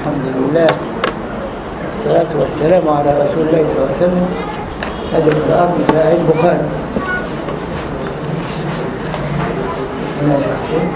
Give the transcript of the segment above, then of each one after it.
الحمد لله والصلاة والسلام على رسول الله صلى الله عليه وسلم هذا القرآن في صحيح البخاري هنا شخصين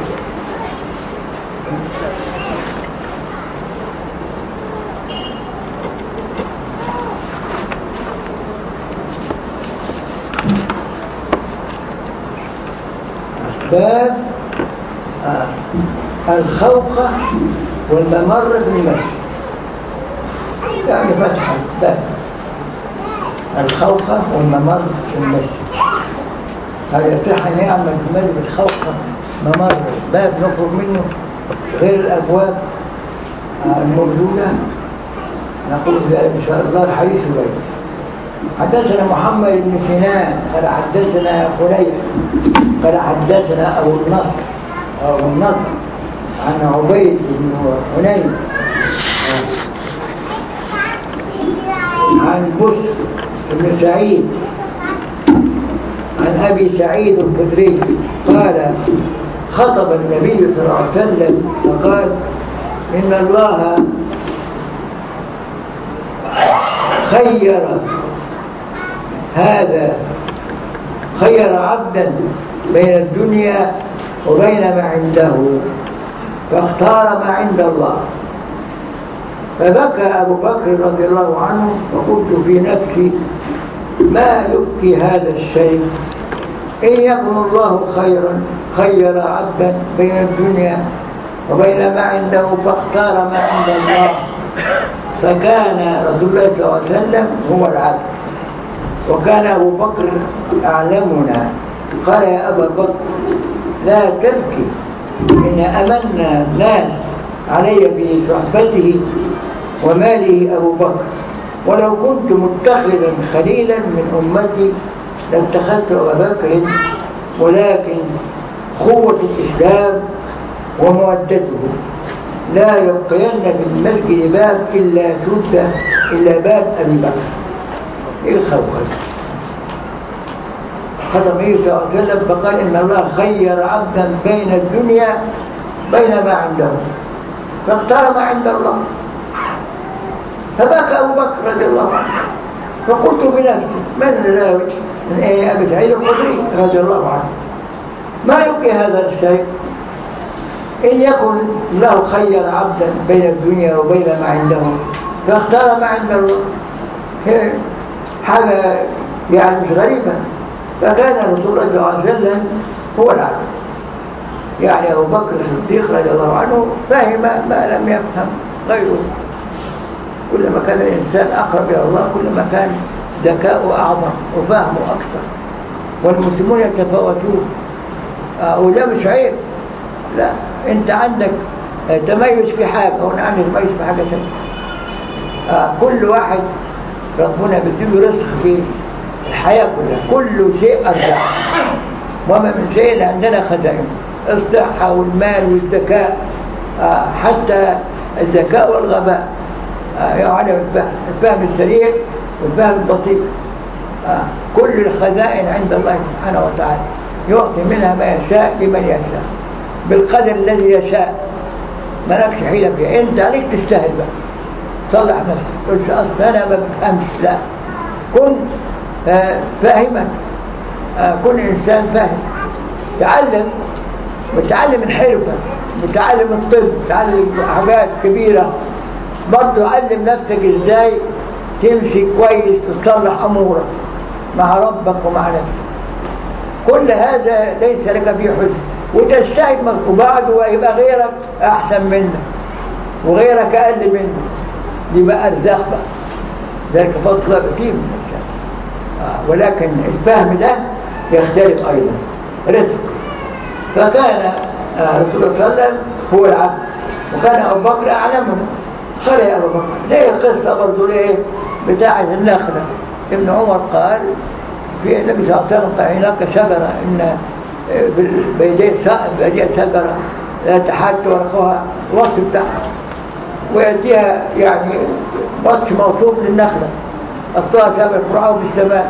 باب آه. الخوخة والممر بالمسجد يعني فتحة باب الخوخة والممر بالمسجد هل يصح أن يعمل بمسجد الخوخة ممر باب نخرج منه غير الأبواب آه، الموجودة نقول ذلك إن شاء الله الحديث البيت حدثنا محمد بن سنان قال حدثنا خليل قال حدثنا أبو النصر أو النضر عن عبيد بن حنين عن بشر بن سعيد عن أبي سعيد الخدري قال خطب النبي صلى الله عليه وسلم فقال إن الله خير هذا خير عبدا بين الدنيا وبين ما عنده فاختار ما عند الله فبكى أبو بكر رضي الله عنه وقلت في نفسي ما يبكي هذا الشيء إن يكن الله خيرا خير عبدا بين الدنيا وبين ما عنده فاختار ما عند الله فكان رسول الله صلى الله عليه وسلم هو العبد وكان أبو بكر أعلمنا قال يا أبا بكر لا تبكي إن أمنا الناس علي بصحبته وماله أبو بكر ولو كنت متخذا خليلا من أمتي لاتخذت أبا بكر ولكن قوة الإسلام ومودته لا يبقين بالمسجد باب إلا جد إلا باب أبي بكر إيه الخوف ختم النبي صلى الله عليه وسلم فقال إن الله خير عبدا بين الدنيا بين ما عنده فاختار ما عند الله فبكى أبو بكر رضي الله عنه فقلت بنفسي من الراوي من إيه أبي سعيد الخدري رضي الله عنه ما يبكي هذا الشيء إن يكن له خير عبدا بين الدنيا وبين ما عنده فاختار ما عند الله هي حاجة يعني مش غريبة فكان رسول الله صلى الله عليه وسلم هو العبد يعني أبو بكر الصديق رضي الله عنه فهم ما لم يفهم غيره كلما كان الإنسان أقرب إلى الله كلما كان ذكاؤه أعظم وفهمه أكثر والمسلمون يتفاوتون آه وده مش عيب لا أنت عندك تميز في حاجة وأنا عندي تميز في حاجة ثانية آه كل واحد ربنا بيديله رزق في الحياة كلها كل شيء أرجع وما من شيء عندنا خزائن الصحة والمال والذكاء آه حتى الذكاء والغباء آه يعني الفهم, الفهم السريع والفهم البطيء آه كل الخزائن عند الله سبحانه وتعالى يعطي منها ما يشاء لمن يشاء بالقدر الذي يشاء ما لكش حيلة فيها انت عليك تجتهد بقى صلح نفسك قلت اصل انا ما بفهمش لا كن آه فاهما آه كن انسان فاهم تعلم وتعلم الحرفه وتعلم الطب تعلم حاجات كبيره برضه علم نفسك ازاي تمشي كويس وتصلح امورك مع ربك ومع نفسك كل هذا ليس لك فيه حجه وتجتهد وبعده يبقى غيرك احسن منك وغيرك اقل منك دي بقى ارزاق بقى ذلك فضل كتير من الشيء آه ولكن الفهم ده يختلف ايضا رزق فكان آه رسول الله صلى الله عليه وسلم هو العبد وكان ابو بكر اعلمه قال يا ابو بكر زي القصه برضه ليه بتاعه النخله ابن عمر قال في النبي صلى الله عليه وسلم قال هناك شجره ان بيديه بيديه شجره لا تحت ورقها الوصف بتاعها ويأتيها يعني وصف موصوف للنخلة أصلها سابع فرعه بالسماء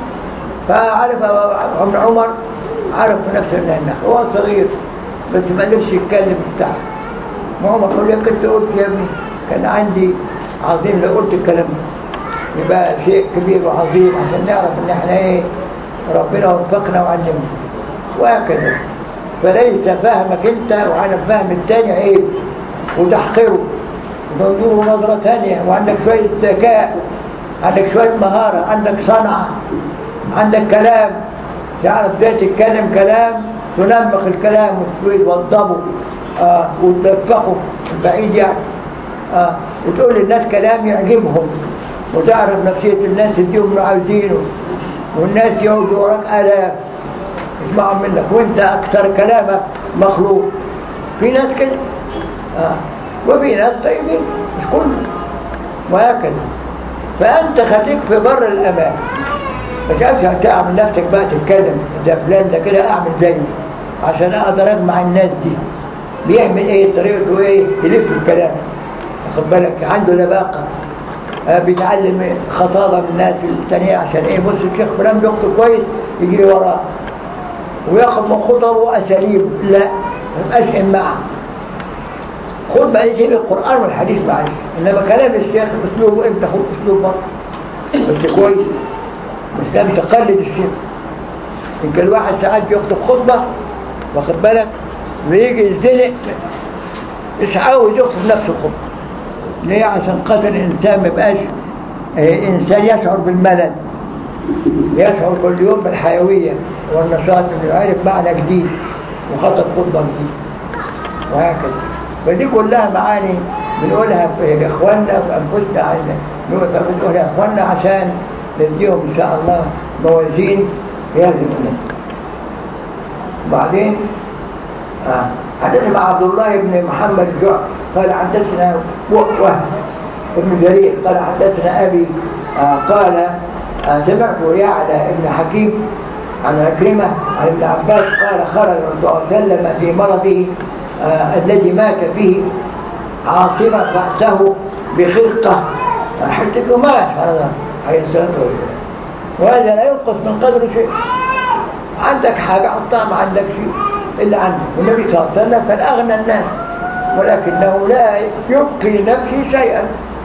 فعرف ابن عمر عرف نفسه انها النخلة هو صغير بس ما قدرش يتكلم استحى عمر قال لك انت قلت يا ابني كان عندي عظيم لو قلت الكلام ده يبقى شيء كبير وعظيم عشان نعرف ان احنا ايه ربنا وفقنا وعلمنا وهكذا فليس فهمك انت وعلى فهم التاني عيب وتحقره وننظره نظرة تانية وعندك شوية ذكاء عندك شوية مهارة عندك صنعة عندك كلام تعرف ازاي تتكلم كلام تنمق الكلام وتوضبه آه وتدفقه بعيد يعني آه وتقول للناس كلام يعجبهم وتعرف نفسية الناس تديهم اللي عاوزينه والناس يقعدوا وراك آلاف يسمعوا منك وانت أكثر كلامك مخلوق في ناس كده آه. وفي ناس طيبين مش كله وهكذا فأنت خليك في بر الأمان ما تعرفش تعمل نفسك بقى تتكلم زي فلان ده كده أعمل زيه عشان أقدر أجمع الناس دي بيعمل إيه طريقته إيه يلف الكلام واخد بالك عنده لباقة آه بيتعلم خطابة من الناس التانية عشان إيه بص الشيخ فلان بيخطب كويس يجري وراه وياخد من خطبه أساليب لا ما يبقاش معه خد بقى شيء القرآن والحديث معلش إنما كلام الشيخ أسلوبه أنت خد أسلوب برضه بس كويس مش لازم تقلد الشيخ يمكن الواحد ساعات بيخطب خطبة واخد بالك ويجي يزنق مش عاوز يخطب نفس الخطبة ليه عشان خاطر الإنسان ما يبقاش الإنسان يشعر بالملل يشعر كل يوم بالحيوية والنشاط إنه يعرف معنى جديد وخطب خطبة جديد وهكذا فدي كلها معاني بنقولها لإخواننا في أنفسنا عنا بنقولها لإخواننا عشان نديهم إن شاء الله موازين في هذه الأمور وبعدين آه. حدثنا عبد الله بن محمد جعفر قال حدثنا وهب ابن جرير قال حدثنا أبي آه قال آه سمعت يعلى ابن حكيم عن عكرمة عن ابن عباس قال خرج الرسول صلى الله عليه وسلم في مرضه آه الذي مات فيه عاصمة رأسه بخرقة حتى قماش عليه الصلاة والسلام وهذا لا ينقص من قدر شيء عندك حاجة حطها ما عندك شيء إلا عنده والنبي صلى الله عليه وسلم كان أغنى الناس ولكنه لا يبقي لنفسه شيئا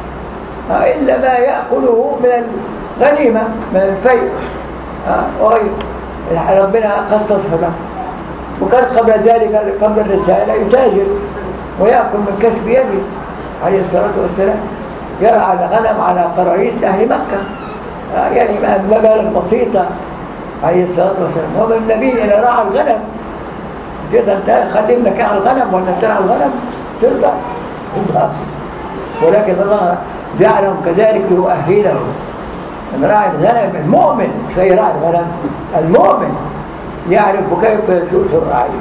إلا ما يأكله من الغنيمة من الفيء وغيره ربنا قصصها له وكان قبل ذلك قبل الرسالة يتاجر ويأكل من كسب يده عليه الصلاة والسلام يرعى الغنم على قراريط أهل مكة يعني مبالغ بسيطة عليه الصلاة والسلام هو من النبي إلى رعى الغنم تقدر تخلي ابنك على الغنم ولا ترعى الغنم ترضى ترضى ولكن الله جعلهم كذلك ليؤهله من راعي الغنم المؤمن مش أي راعي الغنم المؤمن يعرف كيف يسوس الرعي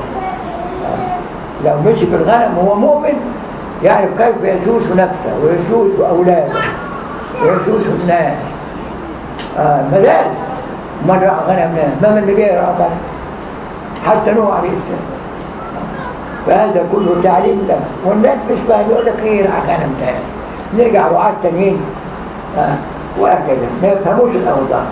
لو مشي بالغنم هو مؤمن يعرف كيف يسوس نفسه ويسوس أولاده ويسوس الناس آه مدارس مرة غنم ناس ما من اللي جاي غنم حتى نوح عليه السلام فهذا كله تعليم له والناس مش فاهم يقول لك ايه رعى غنم تاني نرجع رعاة تانيين آه وهكذا ما يفهموش الأوضاع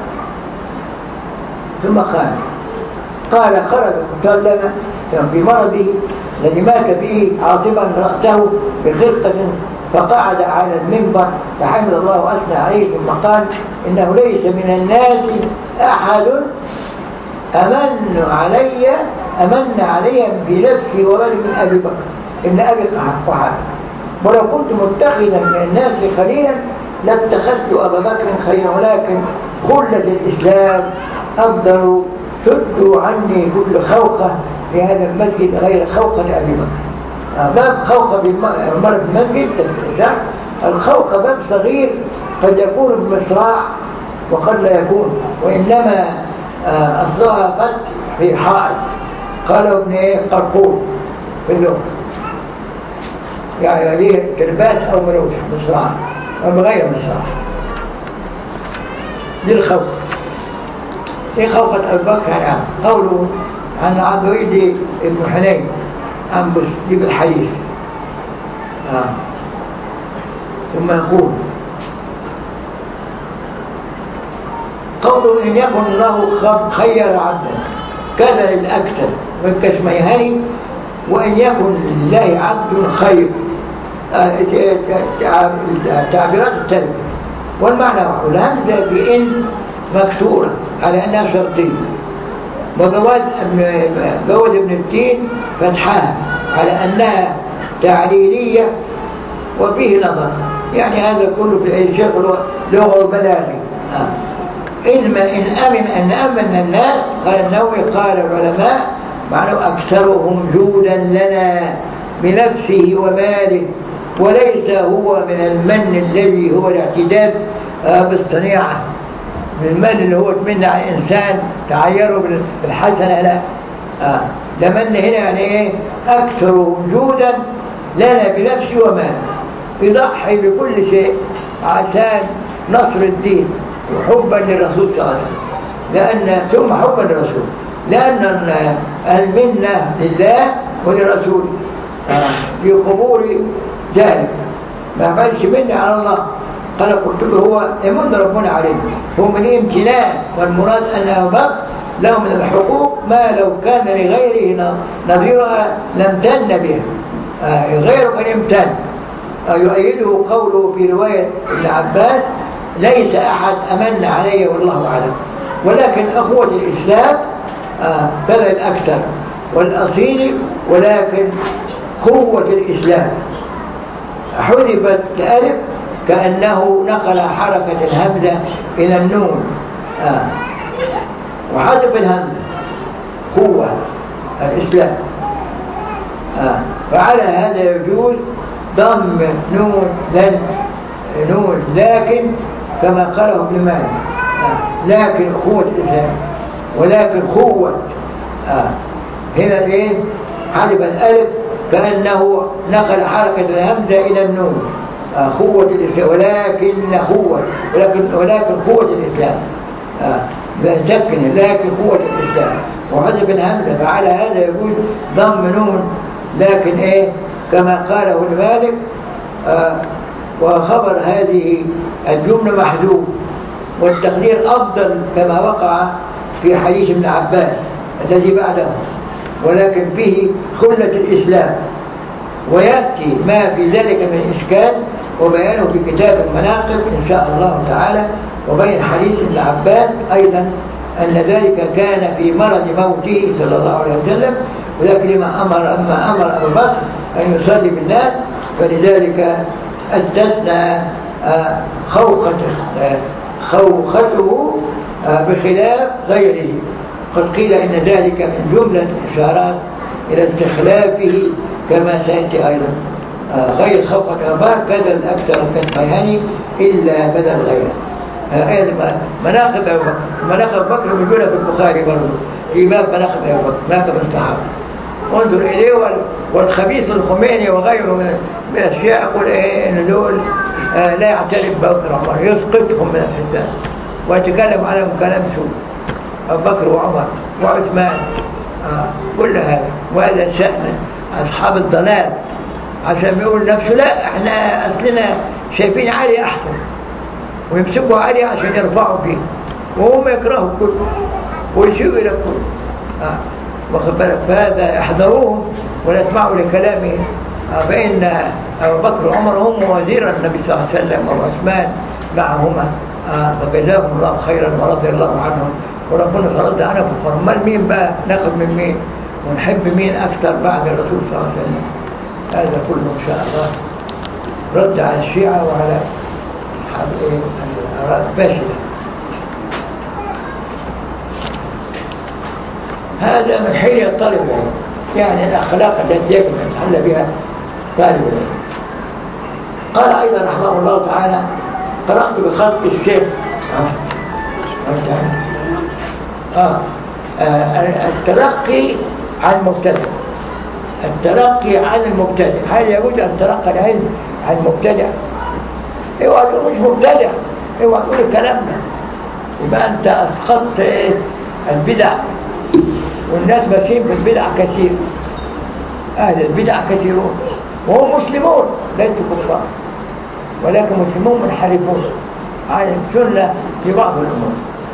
ثم قال قال خرج مكلما في مرضه الذي مات به عاصبا رأسه بخرقة فقعد على المنبر فحمد الله وأثنى عليه ثم قال إنه ليس من الناس أحد أمن علي أمن علي بنفسي ومن من أبي بكر ابن أبي قحافة ولو كنت متخذا من الناس خليلا لاتخذت أبا بكر خليلا ولكن خلة الإسلام أفضل تدوا عني كل خوخة في هذا المسجد غير خوخة أبي بكر باب خوخة بالمرة في المسجد الخوخة باب صغير قد يكون بمصراع وقد لا يكون وإنما أصلها قد في حائط قالوا ابن ايه قرقون في اللغة يعني هذه ترباس أو ملوش مصراع أو غير مصراع دي الخوخة ايه خوخة أبي بكر يعني قوله عن عبيد بن حنين أنبس دي بالحديث آه. ثم يقول قوله إن يكن الله خير عبدا كذا للأكثر والكشميهين وإن يكن لله عبد خير تعبيرات التربية والمعنى والهمزة بإن مكسورة على أنها شرطية وجواز جواز ابن التين فتحها على أنها تعليلية وفيه نظر يعني هذا كله في الشيخ لغة وبلاغي آه. إن, إن أمن أن أمن الناس قال النووي قال العلماء معناه أكثرهم جودا لنا بنفسه وماله وليس هو من المن الذي هو الاعتداد آه، بالصنيعة من المن اللي هو تمنى على الإنسان تعيره بالحسنة لا آه. ده من هنا يعني إيه أكثر وجودا لنا بنفسه وماله يضحي بكل شيء عشان نصر الدين وحبا للرسول صلى الله عليه وسلم لأن ثم حبا للرسول لأن المنة لله ولرسوله آه. في قبور ذلك ما عملش مني على الله قال قلت له هو يمن ربنا عليه هو من امتنان والمراد أن أبو بكر له من الحقوق ما لو كان لغيره نظيرها لم تن بها آه غيره من امتن آه يؤيده قوله في رواية ابن عباس ليس أحد أمن علي والله أعلم ولكن أخوة الإسلام آه كذا الأكثر والأصيل ولكن قوة الإسلام حذفت الألف كأنه نقل حركة الهمزة إلى النون آه. وحذف الهمزة قوة الإسلام آه. فعلى هذا يجوز ضم نون لن نون لكن كما قاله ابن مالك آه. لكن قوة الإسلام ولكن قوة آه. هنا الايه حذف الألف كأنه نقل حركة الهمزة إلى النون آه قوة الإسلام ولكن قوة ولكن ولكن قوة الإسلام آه سكن لكن قوة الإسلام وحذف الهمزة فعلى هذا يقول ضم نون لكن إيه كما قاله ابن مالك آه وخبر هذه الجملة محذوف والتقدير أفضل كما وقع في حديث ابن عباس الذي بعده ولكن فيه خلة الإسلام ويأتي ما في ذلك من إشكال وبيانه في كتاب المناقب إن شاء الله تعالى وبين حديث ابن عباس أيضا أن ذلك كان في مرض موته صلى الله عليه وسلم ولكن لما أمر أما أمر أبو بكر أن يصلي بالناس فلذلك استثنى آه، خوخته آه، خوخته آه، بخلاف غيره قد قيل إن ذلك من جملة الإشارات إلى استخلافه كما سيأتي أيضا آه، غير خوفة أبار كذا الأكثر كالبياني إلا بدل غيره آه، أيضا مناقب أبو بكر مناقب بكر موجودة في البخاري برضه في باب مناقب أبو بكر مناقب الصحابة انظر إليه والخبيث الخميني وغيره من الأشياء يقول إيه إن دول آه، لا يعترف بكر عمر يسقطهم من الحساب ويتكلم عنهم كلام سوء أبو بكر وعمر وعثمان آه كل هذا وهذا شأن أصحاب الضلال عشان يقول نفسه لا احنا أصلنا شايفين علي أحسن ويمسكوا علي عشان يرفعوا فيه وهم يكرهوا الكل ويشيروا إلى الكل آه. واخد بالك فهذا احذروهم ولا اسمعوا لكلامه آه فإن أبو بكر وعمر هم وزير النبي صلى الله عليه وسلم وعثمان معهما آه وجزاهم الله خيرا ورضي الله عنهم وربنا فرد عنها كفار امال مين بقى ناخد من مين ونحب مين اكثر بعد الرسول صلى الله عليه وسلم هذا كله ان شاء الله رد على الشيعة وعلى اصحاب ايه الاراء الفاسده هذا من حيل الطالب العلم يعني الاخلاق التي يجب ان يتحلى بها طالب العلم قال ايضا رحمه الله تعالى قرات بخط الشيخ آه. آه. التلقي عن مبتدع التلقي عن المبتدع هل يجوز أن تلقى العلم عن مبتدع اوعى تقول مش مبتدع اوعى تقول الكلام ده يبقى انت اسقطت ايه البدع والناس ماشيين في البدع كثير اهل البدع كثيرون وهم مسلمون ليسوا كفار ولكن مسلمون منحرفون عن السنه في بعض الامور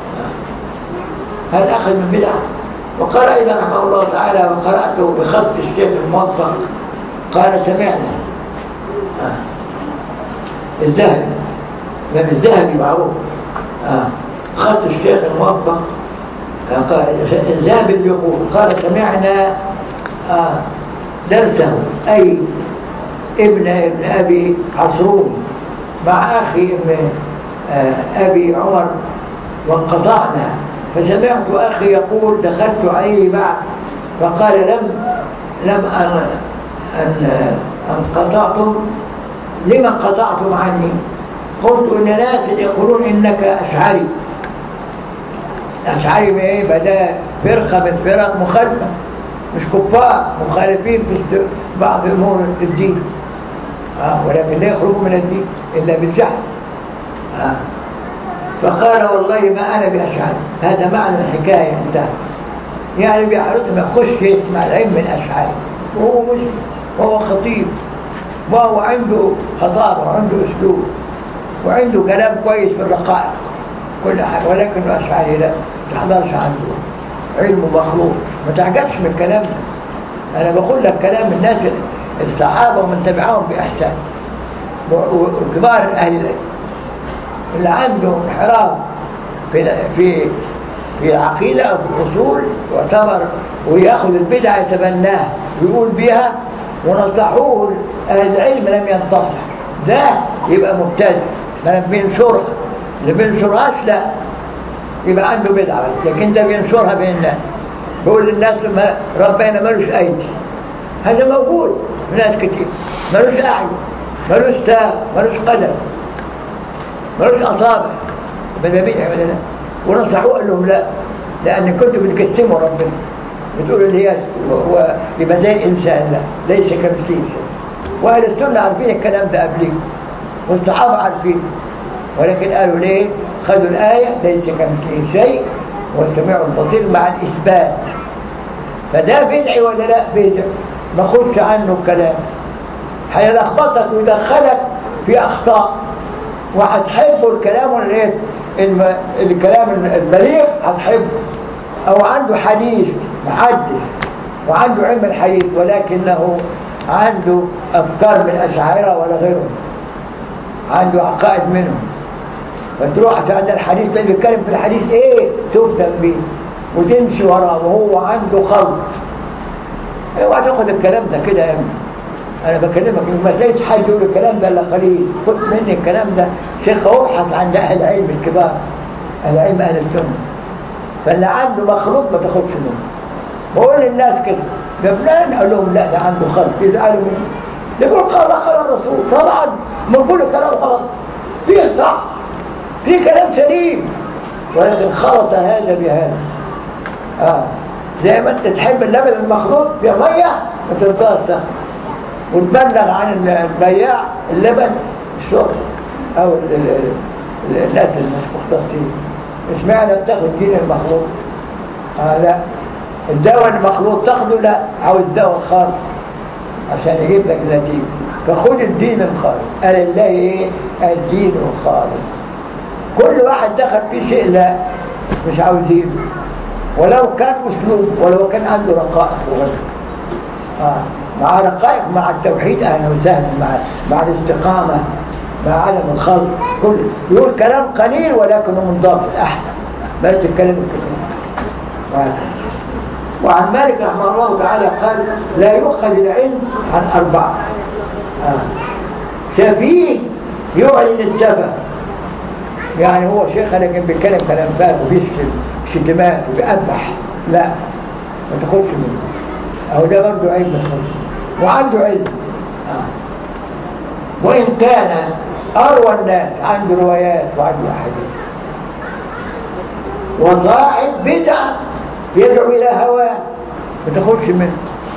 هذا أخذ من بدعة وقال أيضا رحمه الله تعالى وقرأته بخط الشيخ الموفق قال سمعنا آه. الذهبي لأن الذهبي معروف آه. خط الشيخ الموفق آه، قال الذهبي اللي يقول قال سمعنا آه درسه أي ابن ابن أبي عصرون مع أخي ابن آه أبي عمر وانقطعنا فسمعت أخي يقول دخلت عليه بعد فقال لم لم أن أن انقطعتم لما انقطعتم عني قلت إن ناس يقولون إنك أشعري أشعري ما إيه فده فرقة من فرق مخالفة مش كفار مخالفين في بعض أمور الدين آه ولكن لا يخرجوا من الدين إلا بالجهل آه فقال والله ما أنا بأشعري هذا معنى الحكاية انتهى يعني بيعرض ما يخش يسمع العلم من أشعري وهو مسلم وهو خطيب وهو عنده خطابة وعنده أسلوب وعنده كلام كويس في الرقائق كل حاجة ولكن أشعري لا تحضرش عنده علم مخلوق ما تعجبش من الكلام ده أنا بقول لك كلام الناس الصحابة ومن تبعهم بإحسان وكبار أهل العلم اللي عنده انحراف في في في العقيدة أو في الأصول يعتبر ويأخذ البدعة يتبناها ويقول بها ونصحوه أهل العلم لم ينتصح ده يبقى مبتدئ ما بينشرها اللي بينشرهاش لا يبقى عنده بدعة بس لكن ده بينشرها بين الناس بيقول للناس ما ربنا ملوش أيدي هذا موجود في ناس كتير ملوش أعين ملوش ساق ملوش قدم ملوش أصابع بدأ بدعة ولا لا ونصحوه قال لهم لا لأن كنتوا بتقسموا ربنا بتقولوا اللي هي هو يبقى زي الإنسان لا ليس كمثله شيء وأهل السنة عارفين الكلام ده قبليه والصحابة عارفين ولكن قالوا ليه خذوا الآية ليس كمثله شيء والسميع البصير مع الإثبات فده بدعي ولا لا بدعي ما خدش عنه الكلام هيلخبطك ويدخلك في أخطاء وهتحبه الكلام ولا ايه الم... الكلام البليغ هتحبه او عنده حديث محدث وعنده علم الحديث ولكنه عنده افكار من الاشاعره ولا غيرهم عنده عقائد منهم فتروح عند الحديث ده بيتكلم في الحديث ايه تفتن بيه وتمشي وراه وهو عنده خلط اوعى تاخد الكلام ده كده يا ابني انا بكلمك ما تلاقيش حد يقول الكلام ده الا قليل خد مني الكلام ده شيخ ابحث عند اهل العلم الكبار اهل العلم اهل السنه فاللي عنده مخلوط ما تاخدش منه بقول للناس كده ده فلان اقول لهم لا ده عنده خلط يزعلوا مني يقول قال قال الرسول طبعا ما نقول كلام غلط فيه صح فيه كلام سليم ولكن خلط هذا بهذا اه زي ما انت تحب اللبن المخلوط بميه ما ترضاش تاخده وتبلغ عن البياع اللبن الشرب او ال ال ال الناس المختصين مش معنى بتاخد دين المخلوط آه لا الدواء المخلوط تاخده لا عاوز دواء خالص عشان يجيب لك نتيجه فخد الدين الخالص قال الله ايه الدين الخالص كل واحد دخل في شيء لا مش عاوزينه ولو كان اسلوب ولو كان عنده رقائق وغيره آه. مع رقائق مع التوحيد اهلا وسهلا مع مع الاستقامه مع عدم الخلق كل يقول كلام قليل ولكنه منضبط احسن بس الكلام الكثير وعن مالك رحمه الله تعالى قال لا يؤخذ العلم عن اربعه آه. سفيه يعلن السفه يعني هو شيخ لكن بيتكلم كلام فارغ وبيشتم شتمات وبيقبح لا ما تاخدش منه اهو ده برضه عيب ما تاخدش وعنده علم آه. وإن كان أروى الناس عنده روايات وعنده أحاديث وصاحب بدعة يدعو إلى هواه ما تاخدش منه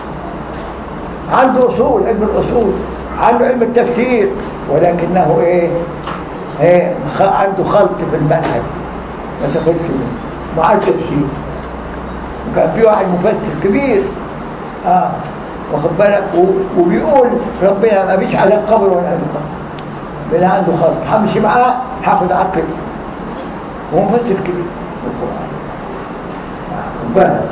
عنده أصول علم الأصول عنده علم التفسير ولكنه إيه إيه عنده خلط في المنهج ما تاخدش منه مع التفسير وكان في واحد مفسر كبير آه واخد بالك وبيقول ربنا ما بيش على قبر ولا عنده قبر بلا عنده خلط همشي معاه هاخد عقل هو مفسر كبير القرآن واخد بالك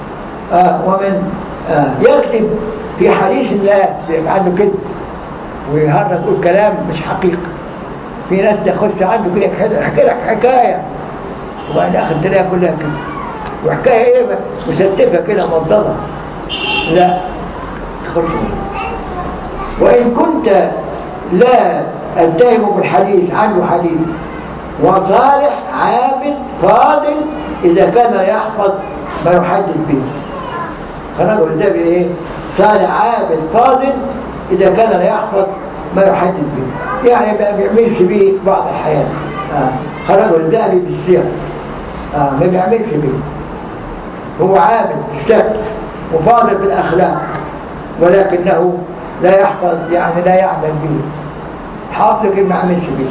آه ومن آه يكتب في حديث الناس عنده كذب ويهرج يقول كلام مش حقيقي في ناس تخش عنده كده يحكي- يحكي لك حكايه وبعدين اخر تلاقيها كلها كده وحكايه ايه بقى؟ مستفه كده مضله لا تخرج منها وان كنت لا اتهم بالحديث عنه حديث وصالح عابد فاضل اذا كان يحفظ ما يحدث به فنقول ده بايه صالح عابد فاضل اذا كان لا يحفظ ما يحدث به يعني ما بيعملش به بعض الحياه آه. خرجوا الذهبي بالسير آه. ما بيعملش به هو عابد اشتك وفاضل بالاخلاق ولكنه لا يحفظ يعني لا يعمل به حافظ لكن ما عملش به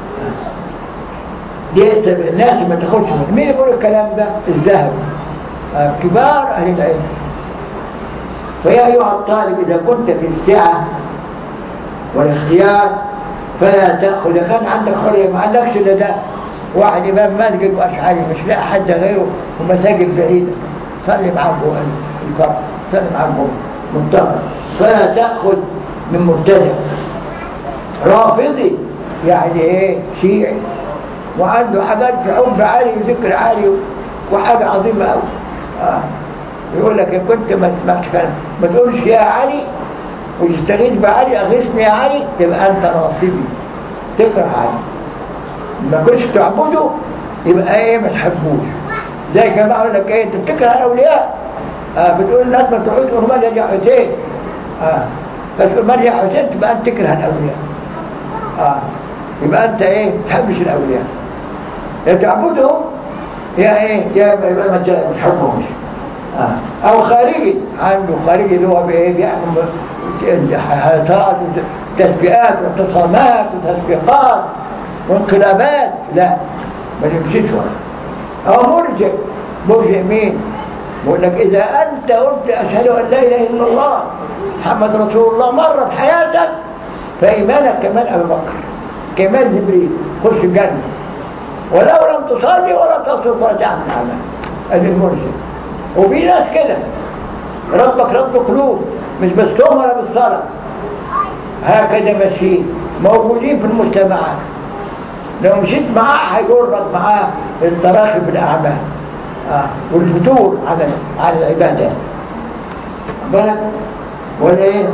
دي سبب الناس ما تاخدش منه مين يقول الكلام ده الذهب آه، كبار اهل العلم فيا ايها الطالب اذا كنت في السعه والاختيار فلا تاخذ اذا كان عندك حريه ما عندكش الا ده واحد امام مسجد واشعري مش لاقي حد غيره ومساجد بعيده صلي معاه جوه الفرق صلي معاه جوه منتظر فلا تاخذ من مبتدع رافضي يعني ايه شيعي وعنده حاجات في حب عالي وذكر عالي وحاجه عظيمه قوي آه. يقول لك ان كنت ما تسمعش كلام ما تقولش يا علي وتستغيث بعلي اغيثني يا علي تبقى انت ناصبي تكره علي ما كنتش تعبده يبقى ايه ما تحبوش زي جماعه يقول لك ايه انت بتكره الاولياء آه بتقول الناس ما تقعدش امال يا حسين اه فتقول امال يا حسين تبقى انت تكره الاولياء اه يبقى انت ايه ما تحبش الاولياء يا تعبدهم يا ايه يا يبقى ما تحبهمش آه. او خارجي عنده خارجي اللي هو بايه بيعمل هسات وتسبيحات واعتصامات وتسبيحات وانقلابات لا ما يمشيش ورا او مرجع مرجع مين؟ بقول لك اذا انت قلت اشهد ان لا اله الا الله محمد رسول الله مره في حياتك فايمانك كمان ابو بكر كمان جبريل خش الجنه ولو لم تصلي ولا تصرف ولا تعمل عمل ادي المرجع وفي ناس كده ربك رب قلوب مش بس توم ولا بالصلاه هكذا ماشيين موجودين في المجتمعات لو مشيت معاه هيجرك معاه التراخي بالاعمال آه. والفتور على على العبادات بالك ولا ايه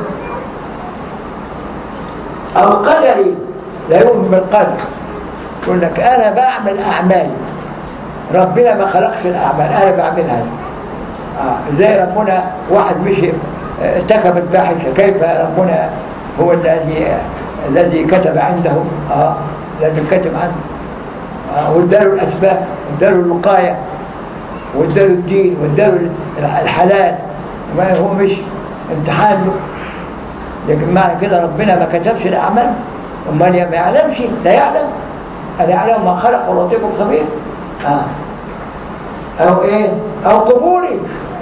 او قدري لا يؤمن بالقدر يقول لك انا بعمل اعمال ربنا ما خلقش الاعمال انا بعملها آه. زي ربنا واحد مشي ارتكب الفاحشه كيف ربنا هو الذي الذي كتب عنده اه الذي كتب عنه آه. واداله الاسباب واداله الوقايه واداله الدين واداله الحلال ما هو مش امتحان له لكن معنى كده ربنا ما كتبش الاعمال امال ما يعلمش لا يعلم الا يعلم ما خلق واللطيف الخبير آه. او ايه او قبوري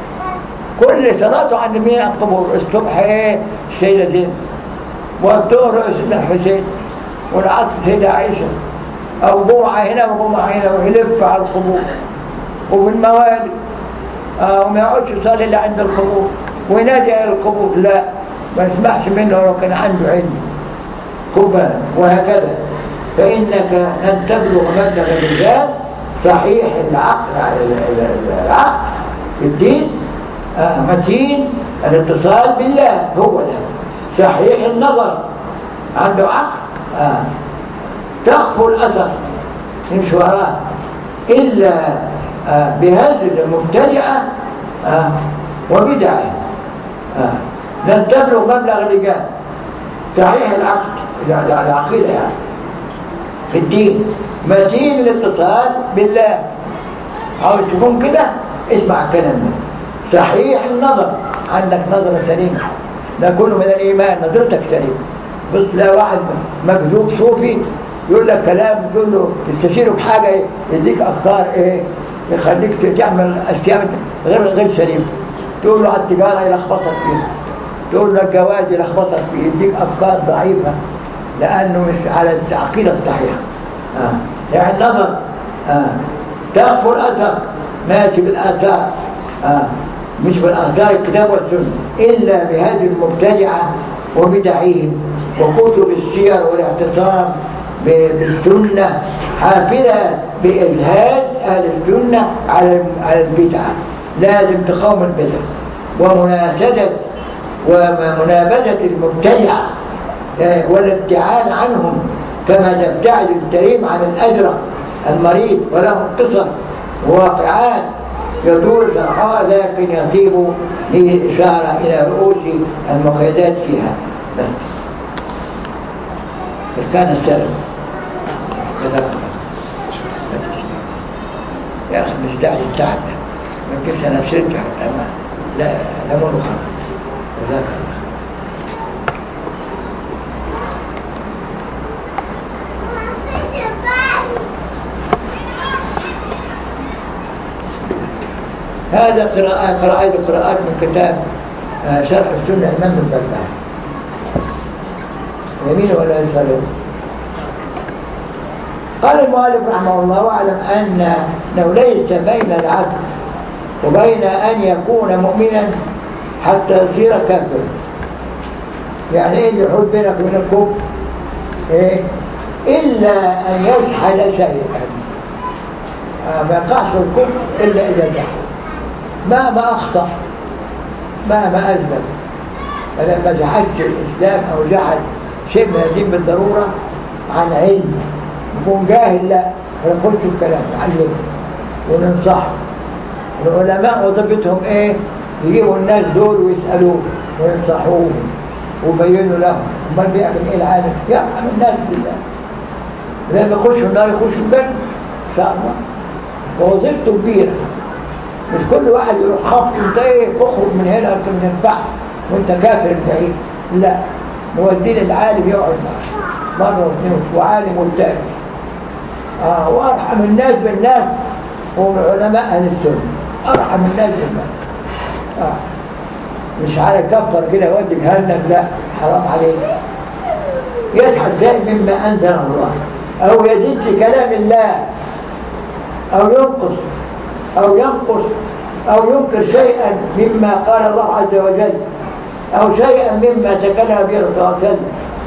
كل صلاته عند مين عند قبور الصبح ايه السيده زينب والظهر سيدنا الحسين والعصر سيدة عائشة أو جمعة هنا وجمعة هنا ويلف على القبور وفي الموالد آه وما يقعدش يصلي إلا عند القبور وينادي على القبور لا ما يسمعش منه لو كان عنده علم خد وهكذا فإنك لن تبلغ مبلغ الرجال صحيح العقل العقل الدين آه متين الاتصال بالله هو ده صحيح النظر عنده عقل آه. تخفو الأثر يمشي وراه إلا آه بهذه المبتدعة آه وبدعه آه. لن تبلغ مبلغ الرجال صحيح العقد العقيدة يعني في الدين متين الاتصال بالله عاوز تكون كده اسمع الكلام ده صحيح النظر عندك نظرة سليمة ده كله من الإيمان نظرتك سليمة بص لا واحد مكذوب صوفي يقول لك كلام تقول له تستشيره بحاجة يديك أفكار إيه يخليك تعمل أشياء غير غير سليمة تقول له على التجارة يلخبطك فيها تقول له الجواز يلخبطك فيه يديك أفكار ضعيفة لأنه مش على العقيدة الصحيحة آه. يعني النظر آه. تغفو الأثر ماشي بالآثار آه. مش بالآثار الكتاب والسنة إلا بهذه المبتدعة وبدعهم وكتب السير والاعتصام بالسنة حافلة بإجهاز أهل السنة على على البدعة لازم تقاوم البدع ومناسبة ومنابذة المبتدعة آه، والابتعاد عنهم كما تبتعد السليم عن الأجرة المريض وله قصص وواقعات يدور شرحها لكن يطيب لإشارة إلى رؤوس المقيدات فيها بس كان السلف يا أخي مش داعي التعب ما يمكنش أنا شركة لا لا مؤخرا جزاك الله هذا قراءات قراءات قراءات من كتاب آه، شرح السنة إمام البربهاري يمين ولا يسار قال المؤلف رحمه الله واعلم أنه ليس بين العبد وبين أن يكون مؤمنا حتى يصير كافرا يعني ايه اللي يحول بينك وبين الكفر ايه الا ان يجحد شيئا آه ما يقعش الكفر الا اذا جحد ما ما اخطا ما ما اذنب فلما جحدت الاسلام او جحد شيء من الدين بالضروره عن علم يكون جاهل لا قلت الكلام نعلمه وننصحه العلماء وظيفتهم ايه يجيبوا الناس دول ويسالوه وينصحوهم ويبينوا لهم امال بيعمل ايه العالم يرحم الناس بالله زي ما يخشوا النار يخشوا الجنه ان شاء الله ووظيفته كبيره مش كل واحد يروح خبط انت ايه تخرج من هنا انت من البحر وانت كافر بعيد لا نوديه للعالم يقعد معاه مره واثنين وعالم والتاني اه وارحم الناس بالناس هم علماء اهل السنه ارحم الناس بالناس آه. مش عارف كفر كده ودي جهنم لا حرام عليك يجحد شيء مما انزل الله او يزيد في كلام الله او ينقص او ينقص او ينكر شيئا مما قال الله عز وجل او شيئا مما تكلم به الرسول صلى الله عليه وسلم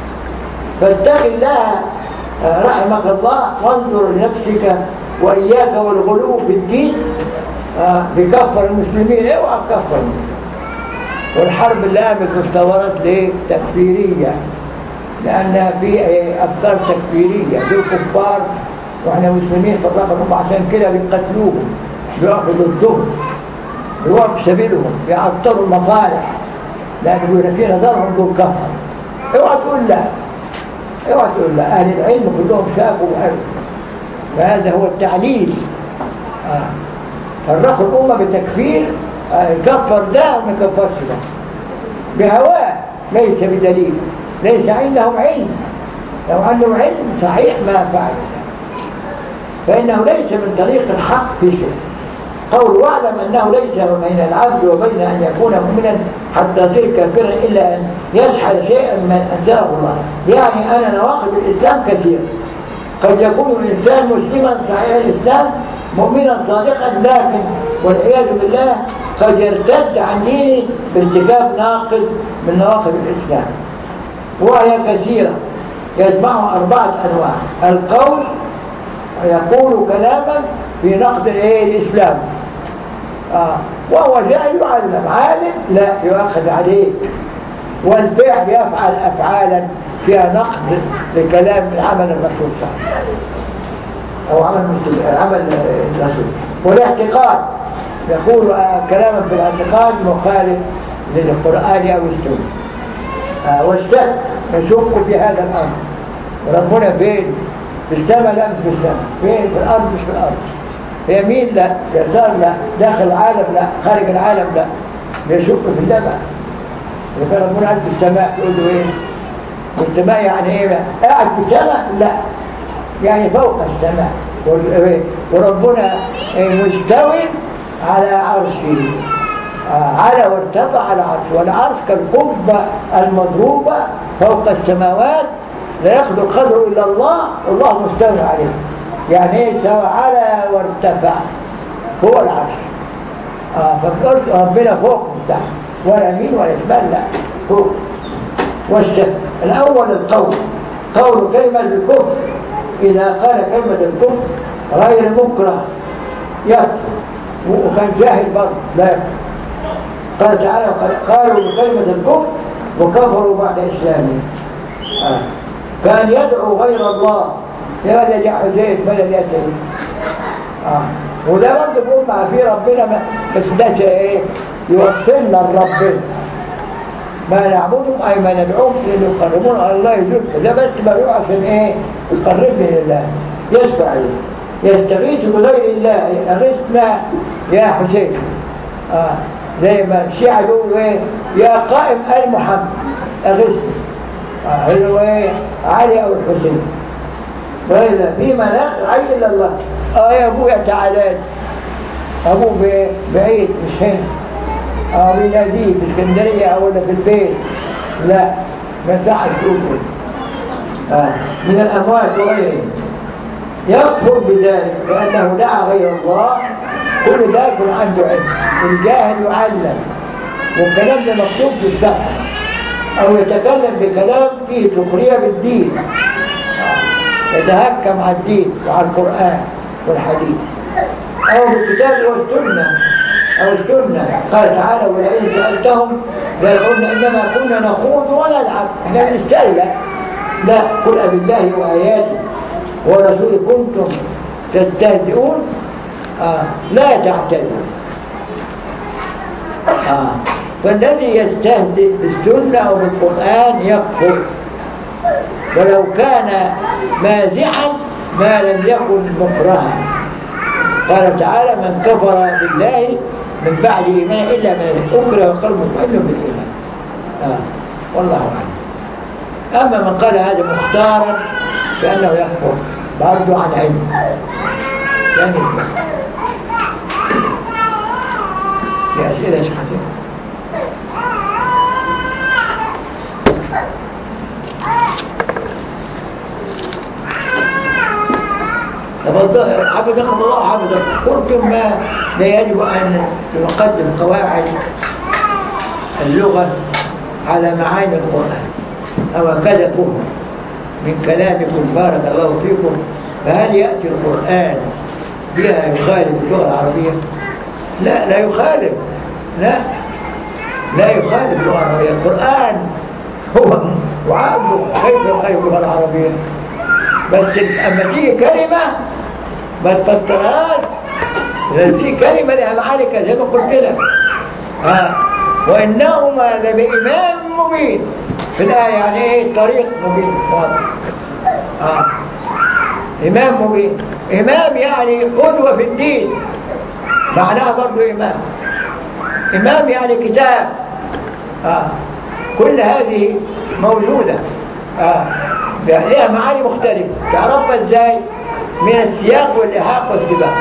فاتق الله آه، رحمك الله وانظر لنفسك واياك والغلو في الدين آه، بكفر المسلمين اوعى تكفر والحرب اللي قامت والثورات ليه تكفيريه لان في افكار تكفيريه في كفار واحنا مسلمين فطبعا عشان كده بيقتلوهم بيقفوا ضدهم بيوقفوا في سبيلهم بيعطلوا المصالح لان بيقول في نظرهم دول كفر اوعى تقول لا اوعى تقول لا اهل العلم كلهم شافوا وقالوا فهذا هو التعليل آه. فرقوا الأمة بتكفير آه، كفر ده وما كفرش ده بهواه ليس بدليل ليس عندهم علم لو عندهم علم صحيح ما فعل فإنه ليس من طريق الحق في شيء قول واعلم أنه ليس بين العبد وبين أن يكون مؤمنا حتى يصير كافرا إلا أن يجحد شيئا من أنزله الله يعني أنا نواقض الإسلام كثير قد يكون الإنسان مسلما صحيح الإسلام مؤمنا صادقا لكن والعياذ بالله قد يرتد عن دينه بارتكاب ناقض من نواقض الإسلام وهي كثيرة يجمعها أربعة أنواع القول يقول كلاما في نقد الإسلام آه. وهو جاء يعلم عالم لا يؤخذ عليه والفعل يفعل أفعالا فيها نقد لكلام عمل الرسول صلى الله عليه وسلم أو عمل عمل الرسول والاعتقاد يقول كلاما في الاعتقاد مخالف للقرآن أو السنة آه والشك يشك في هذا الأمر ربنا فين في السماء لا مش في السماء فين في الأرض مش في الأرض يمين لا يسار لا داخل العالم لا خارج العالم لا يشك في الله بقى إذا كان ربنا قاعد في السماء يقول له ايه والسماء يعني ايه بقى قاعد في السماء لا يعني فوق السماء وربنا مستوي على عرشه آه، على وارتفع على عرشه والعرش كالقبة المضروبة فوق السماوات لا يخلق قدره إلا الله والله مستوي عليه يعني ايه سوى على وارتفع هو العرش آه فقلت ربنا فوق تحت ولا يمين ولا شمال لا فوق والشك الأول القول قول كلمة الكفر إذا قال كلمة الكفر غير مكره يكفر وكان جاهل برضه لا يكفر قال تعالى قالوا بكلمة الكفر وكفروا بعد إسلامهم آه. كان يدعو غير الله يا ولد يا حسين بلد يا سيد آه. وده برضه بيقول مع في ربنا ما بس ده ايه يوصلنا لربنا ما نعبدهم اي ما ندعوهم ليقربون على الله يزول ده بس بدعو عشان ايه يقربني لله يشفع لي يستغيث بغير الله اغثنا يا حسين آه. زي ما الشيعة يقولوا ايه يا قائم ال محمد اغثني آه. هو ايه علي او الحسين وإلا فيما لا غير إلا الله اه يا ابويا تعالى ابوه بعيد مش هنا اه بيناديه في اسكندريه او ولا في البيت لا ما ساعد تقول آه. من الاموات وغيرهم يكفر بذلك لانه دعا غير الله كل ده يكون عنده علم الجاهل يعلم والكلام ده مكتوب في الدهر او يتكلم بكلام فيه سخريه بالدين يتهكم على الدين وعلى القرآن والحديث أو بالكتاب والسنة أو السنة قال تعالى ولئن سألتهم ليقولن إنما كنا نخوض ونلعب إحنا بنستهزأ لا قل أبالله وآياته ورسوله كنتم تستهزئون آه. لا تعتذروا آه. فالذي يستهزئ بالسنة أو بالقرآن يكفر ولو كان مازحا ما لم يكن مكرها قال تعالى من كفر بالله من بعد إيمان إلا من أكره وقلب مطمئن بالإيمان آه. والله أعلم أما من قال هذا مختارا فأنه يكفر برضو عن علم ثاني في أسئلة يا شيخ حسين تفضل حفظكم الله حفظك قلتم ما لا يجب أن نقدم قواعد اللغة على معاني القرآن أو هكذا كن من كلامكم بارك الله فيكم فهل يأتي القرآن بها يخالف اللغة العربية؟ لا لا يخالف لا لا يخالف اللغة العربية القرآن هو وعامله كيف يخالف اللغة العربية بس اما تيجي كلمة ما تفسرهاش لان في كلمة لها معاني زي ما قلت لك ها وإنهما لبإمام مبين في الآية يعني إيه طريق مبين واضح آه. إمام مبين إمام يعني قدوة في الدين معناها برضو إمام إمام يعني كتاب آه. كل هذه موجودة آه. لها معاني مختلفة تعرفها إزاي من السياق والإحاق والسباق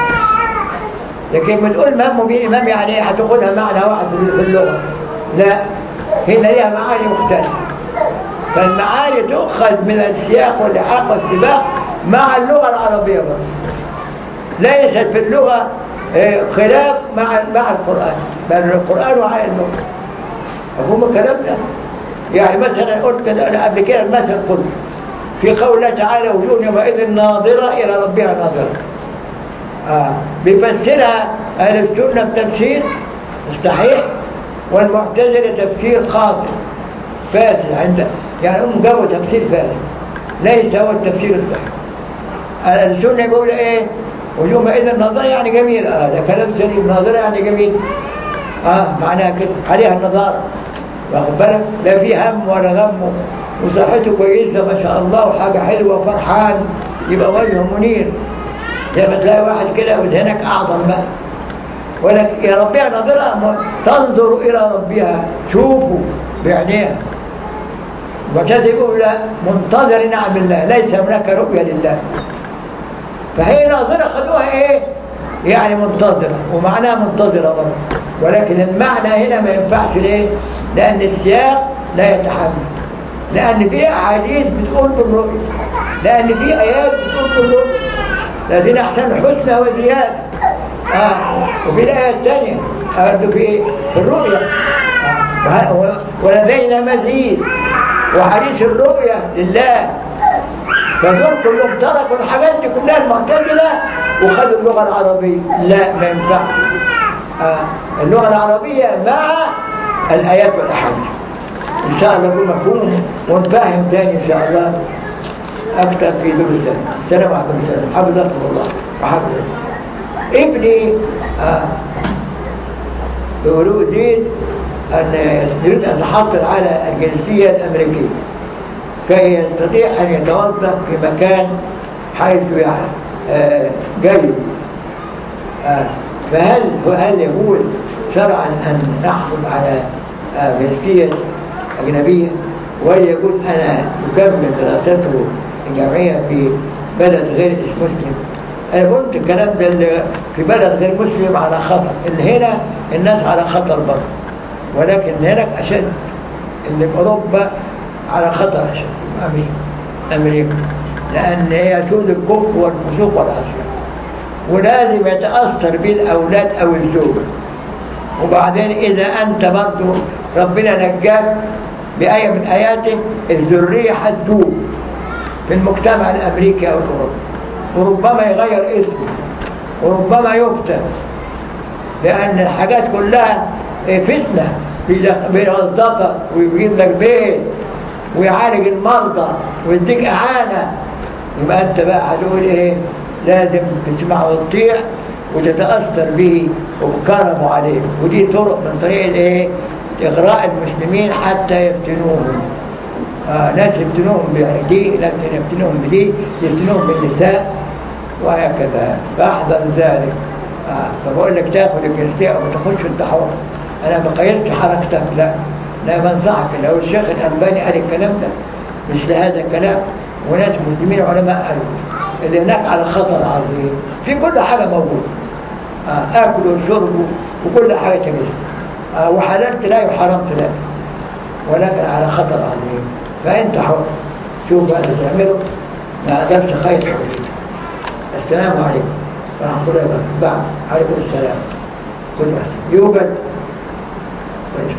لكن ما تقول إمام مبين إمام يعني إيه هتاخدها معنى واحد في اللغة لا هنا ليها معاني مختلفة فالمعاني تؤخذ من السياق والإحاق والسباق مع اللغة العربية برضه ليست في اللغة خلاف مع مع القرآن بل القرآن وعي اللغة مفهوم الكلام ده يعني مثلا قلت قبل كده المثل قلت في قول الله تعالى وجوه يومئذ ناظرة إلى ربها ناظرة آه. بيفسرها أهل السنة بتفسير صحيح والمعتزلة تفسير خاطئ فاسد عنده يعني هم قالوا تفسير فاسد ليس هو التفسير الصحيح أهل السنة يقول إيه ويومئذ ناظرة يعني جميلة هذا آه كلام سليم ناظرة يعني جميل اه معناها كده عليها النظارة واخد بالك لا في هم ولا غم وصحته كويسة ما شاء الله وحاجة حلوة فرحان يبقى وجهه منير زي ما تلاقي واحد كده ودهنك أعظم بقى ولكن يا ربها نظرة تنظر إلى ربها شوفوا بعينيها المعتزله يقول لا منتظر نعم الله ليس هناك رؤية لله فهي ناظرة خدوها ايه يعني منتظرة ومعناها منتظرة برضه ولكن المعنى هنا ما ينفعش ليه لأن السياق لا يتحمل لأن في أحاديث بتقول بالرؤية لأن في آيات بتقول بالرؤية الذين أحسنوا الحسنى وزيادة آه. وفي الآية الثانية برضه في في الرؤيا آه. ولدينا مزيد وحديث الرؤية لله فدول كلهم تركوا الحاجات دي كلها المعتزلة وخدوا اللغة العربية لا ما ينفعش آه، اللغة العربية مع الآيات والأحاديث إن شاء الله يكون مفهوم ونفهم تاني إن شاء الله أكثر في دروس تاني السلام عليكم السلام حفظكم الله وحفظكم ابني آه بيقولوا زيد أن يريد أن يحصل على الجنسية الأمريكية كي يستطيع أن يتوظف في مكان حيث يعني آه، جيد آه، فهل هل يقول شرعا أن نحصل على آه، جنسية أجنبية ولا يقول أنا أكمل دراسته الجامعية في بلد غير مسلم أنا قلت الكلام ده اللي في بلد غير مسلم على خطر إن هنا الناس على خطر برضه ولكن هناك أشد اللي في أوروبا على خطر أشد أمريكا أمريكا لأن هي سود الكفر والفسوق والعصيان ولازم يتأثر به الأولاد أو الزوجة وبعدين إذا أنت برضه ربنا نجاك بآية من آياته الذرية هتدوب في المجتمع الأمريكي أو الأوروبي وربما يغير اسمه وربما يفتن لأن الحاجات كلها فتنة بيوظفك ويجيب لك بيت ويعالج المرضى ويديك إعانة يبقى أنت بقى هتقول إيه لازم تسمع وتطيع وتتأثر به وبكرمه عليه ودي طرق من طريق الإيه إغراء المسلمين حتى يفتنوهم آه ناس يفتنوهم بدي ناس يفتنوهم بدي يفتنوهم بالنساء وهكذا فاحذر ذلك آه فبقول لك تاخد الجنسية أو ما تاخدش أنت حر أنا ما قيدت حركتك لا لا بنصحك لو الشيخ الألباني قال الكلام ده مثل هذا الكلام وناس مسلمين علماء قالوا اللي هناك على خطر عظيم في كل حاجة موجودة آه آكل وشرب وكل حاجة تجد آه وحلال تلاقي وحرام تلاقي ولكن على خطر عظيم فأنت حر شوف هذا تعمله ما أقدرش خير حريتك السلام عليكم ورحمة الله وبركاته بعد عليكم السلام كل أحسن يوجد وإيش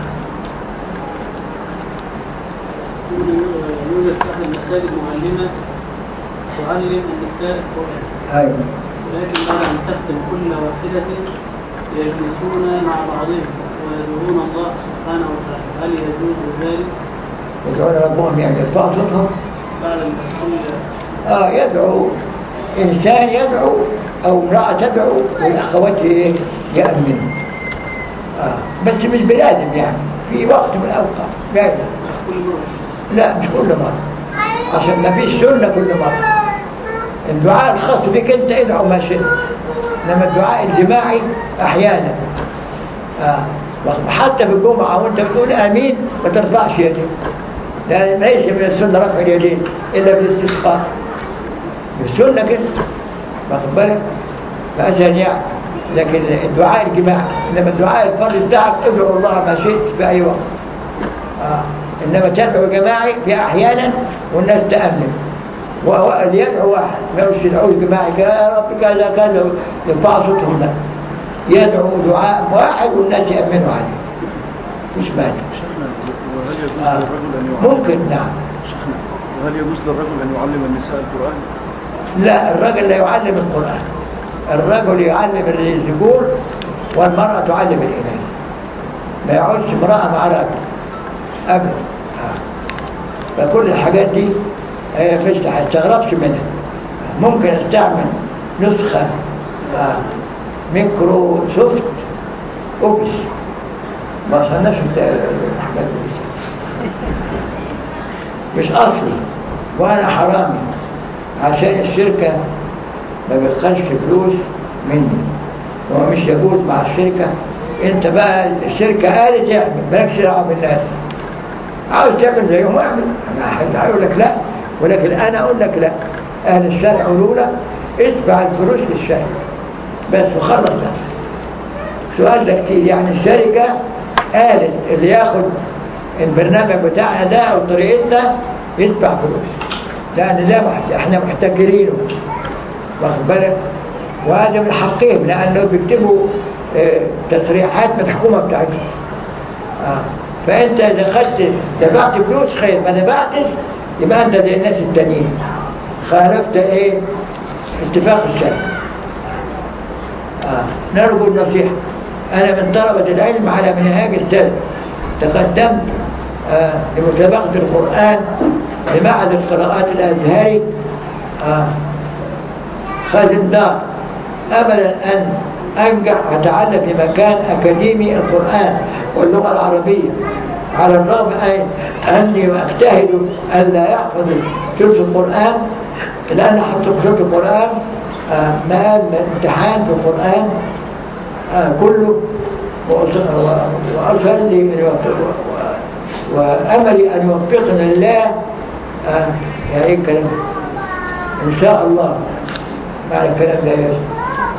يوجد في أحد المساجد معلمة تعلم النساء القرآن أيوة ولكن بعد أن تختم كل واحدة يجلسون مع بعضهم ويدعون الله سبحانه وتعالى هل يجوز ذلك يدعون ربهم يعني يرفعوا صوتهم بعد أن كل آه يدعو إنسان يدعو أو امرأة تدعو والأخوات إيه يأمنوا آه بس مش بلازم يعني في وقت من الأوقات جايز كل مرة لا مش كل مرة عشان ما فيش سنة كل مرة الدعاء الخاص بك أنت ادعو ما شئت إنما الدعاء الجماعي أحيانا آه حتى في الجمعة وأنت بتقول آمين ما ترفعش يدك لأن ليس من السنة رفع اليدين إلا بالاستسقاء السنة كده واخد بالك فأسهل يعني لكن الدعاء الجماعي إنما الدعاء الفرد بتاعك ادعو الله ما شئت في أي وقت آه. إنما تدعو جماعي في أحيانا والناس تأمن واللي يدعو واحد ما يقولش يدعو جماعي يا رب كذا كذا يرفع صوتهم لا يدعو دعاء واحد والناس يأمنوا عليه مش مانع شيخنا وهل يجوز آه. للرجل ان يعلم ممكن نعم شيخنا وهل يجوز للرجل ان يعلم النساء القران؟ لا الرجل لا يعلم القرآن الرجل يعلم الذكور والمرأة تعلم الإناث ما يقعدش امرأة مع راجل أبدا آه. فكل الحاجات دي آه، مش هتستغربش منها ممكن استعمل نسخة آه، ميكرو سوفت اوبس ما وصلناش الحاجات دي لسه. مش اصلي وانا حرامي عشان الشركة ما بتخلش فلوس مني هو مش يجوز مع الشركة انت بقى الشركة قالت اعمل مالكش دعوة بالناس عاوز تعمل زيهم اعمل انا حد هيقول لك لا ولكن انا اقول لك لا اهل الشرع يقولوا لك ادفع الفلوس للشركة بس وخلص نفسك سؤال ده كتير يعني الشركة قالت اللي ياخد البرنامج بتاعنا ده او طريقتنا يدفع فلوس لان ده محت... احنا محتكرينه واخد بالك وهذا من حقهم لانه بيكتبوا آه، تصريحات من الحكومه بتاعتهم آه. فانت اذا خدت دفعت فلوس خير ما دفعتش يبقى انت زي الناس التانيين خالفت ايه اتفاق الشرع آه. نرجو النصيحة أنا من طلبة العلم على منهاج السلف تقدمت آه لمسابقة القرآن لمعهد القراءات الأزهري آه خازن دار أملا أن أنجح وأتعلم في مكان أكاديمي القرآن واللغة العربية على الرغم أي أني أجتهد ألا يحفظ ثلث القرآن لأن حفظ ثلث القرآن آه، مقال امتحان في القرآن آه، كله وأص- و- وأصلي أن يوفق- و- وأملي أن يوفقنا الله آه، يعني إيه الكلام ده؟ إن شاء الله معنى الكلام ده يا ياسر.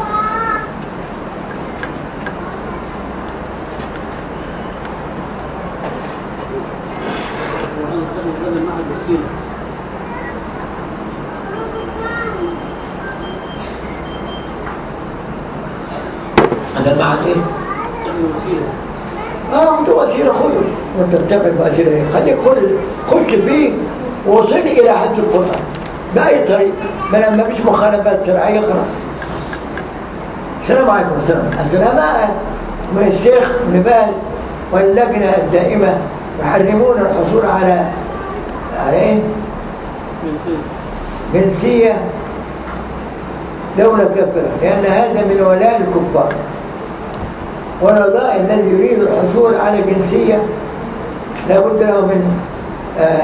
وأنا أتخذ هذا المعهد وسيلة هذا المعنى إيه؟ أتخذ وسيلة اه عنده وسيله خده وانت بتعمل وسيله ايه خليك خد خش فيه ووصل الى حد القران باي طريق ما لما مش مخالفات شرعيه خلاص السلام عليكم السلام السلام من الشيخ ابن باز واللجنه الدائمه يحرمون الحصول على على ايه؟ جنسية جنسيه دوله كافره لان هذا من ولاء الكفار والرضاء الذي يريد الحصول على جنسية لابد له من آه،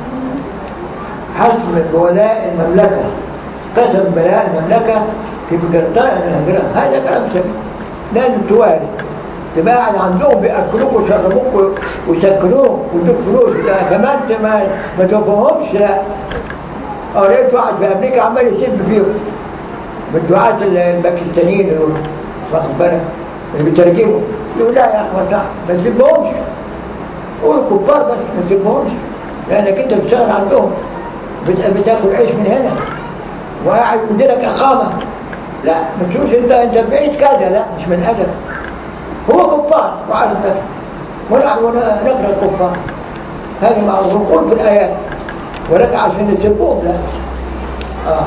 حسم ولاء المملكة قسم ولاء المملكة في بجرطان الهجرة هذا كلام سليم لازم توالي تبقى قاعد عندهم بياكلوك ويشربوك ويسكنوك ويدوك فلوس ده كمان انت ما ما توفهمش لا قريت واحد في امريكا عمال يسب فيهم من دعاة الباكستانيين دول واخد بالك اللي بيترجموا يقول لا يا اخي ما صح ما تسيبهمش قول كبار بس ما تسيبهمش لانك انت بتشتغل عندهم بت- بتاكل عيش من هنا وقاعد مديلك اقامه لا ما تقولش انت انت بعيد كذا لا مش من ادب هو كفار وعارف نفسه ونحن نكره الكفار هذه معروف نقول في الايات ولكن عشان نسبهم لا اه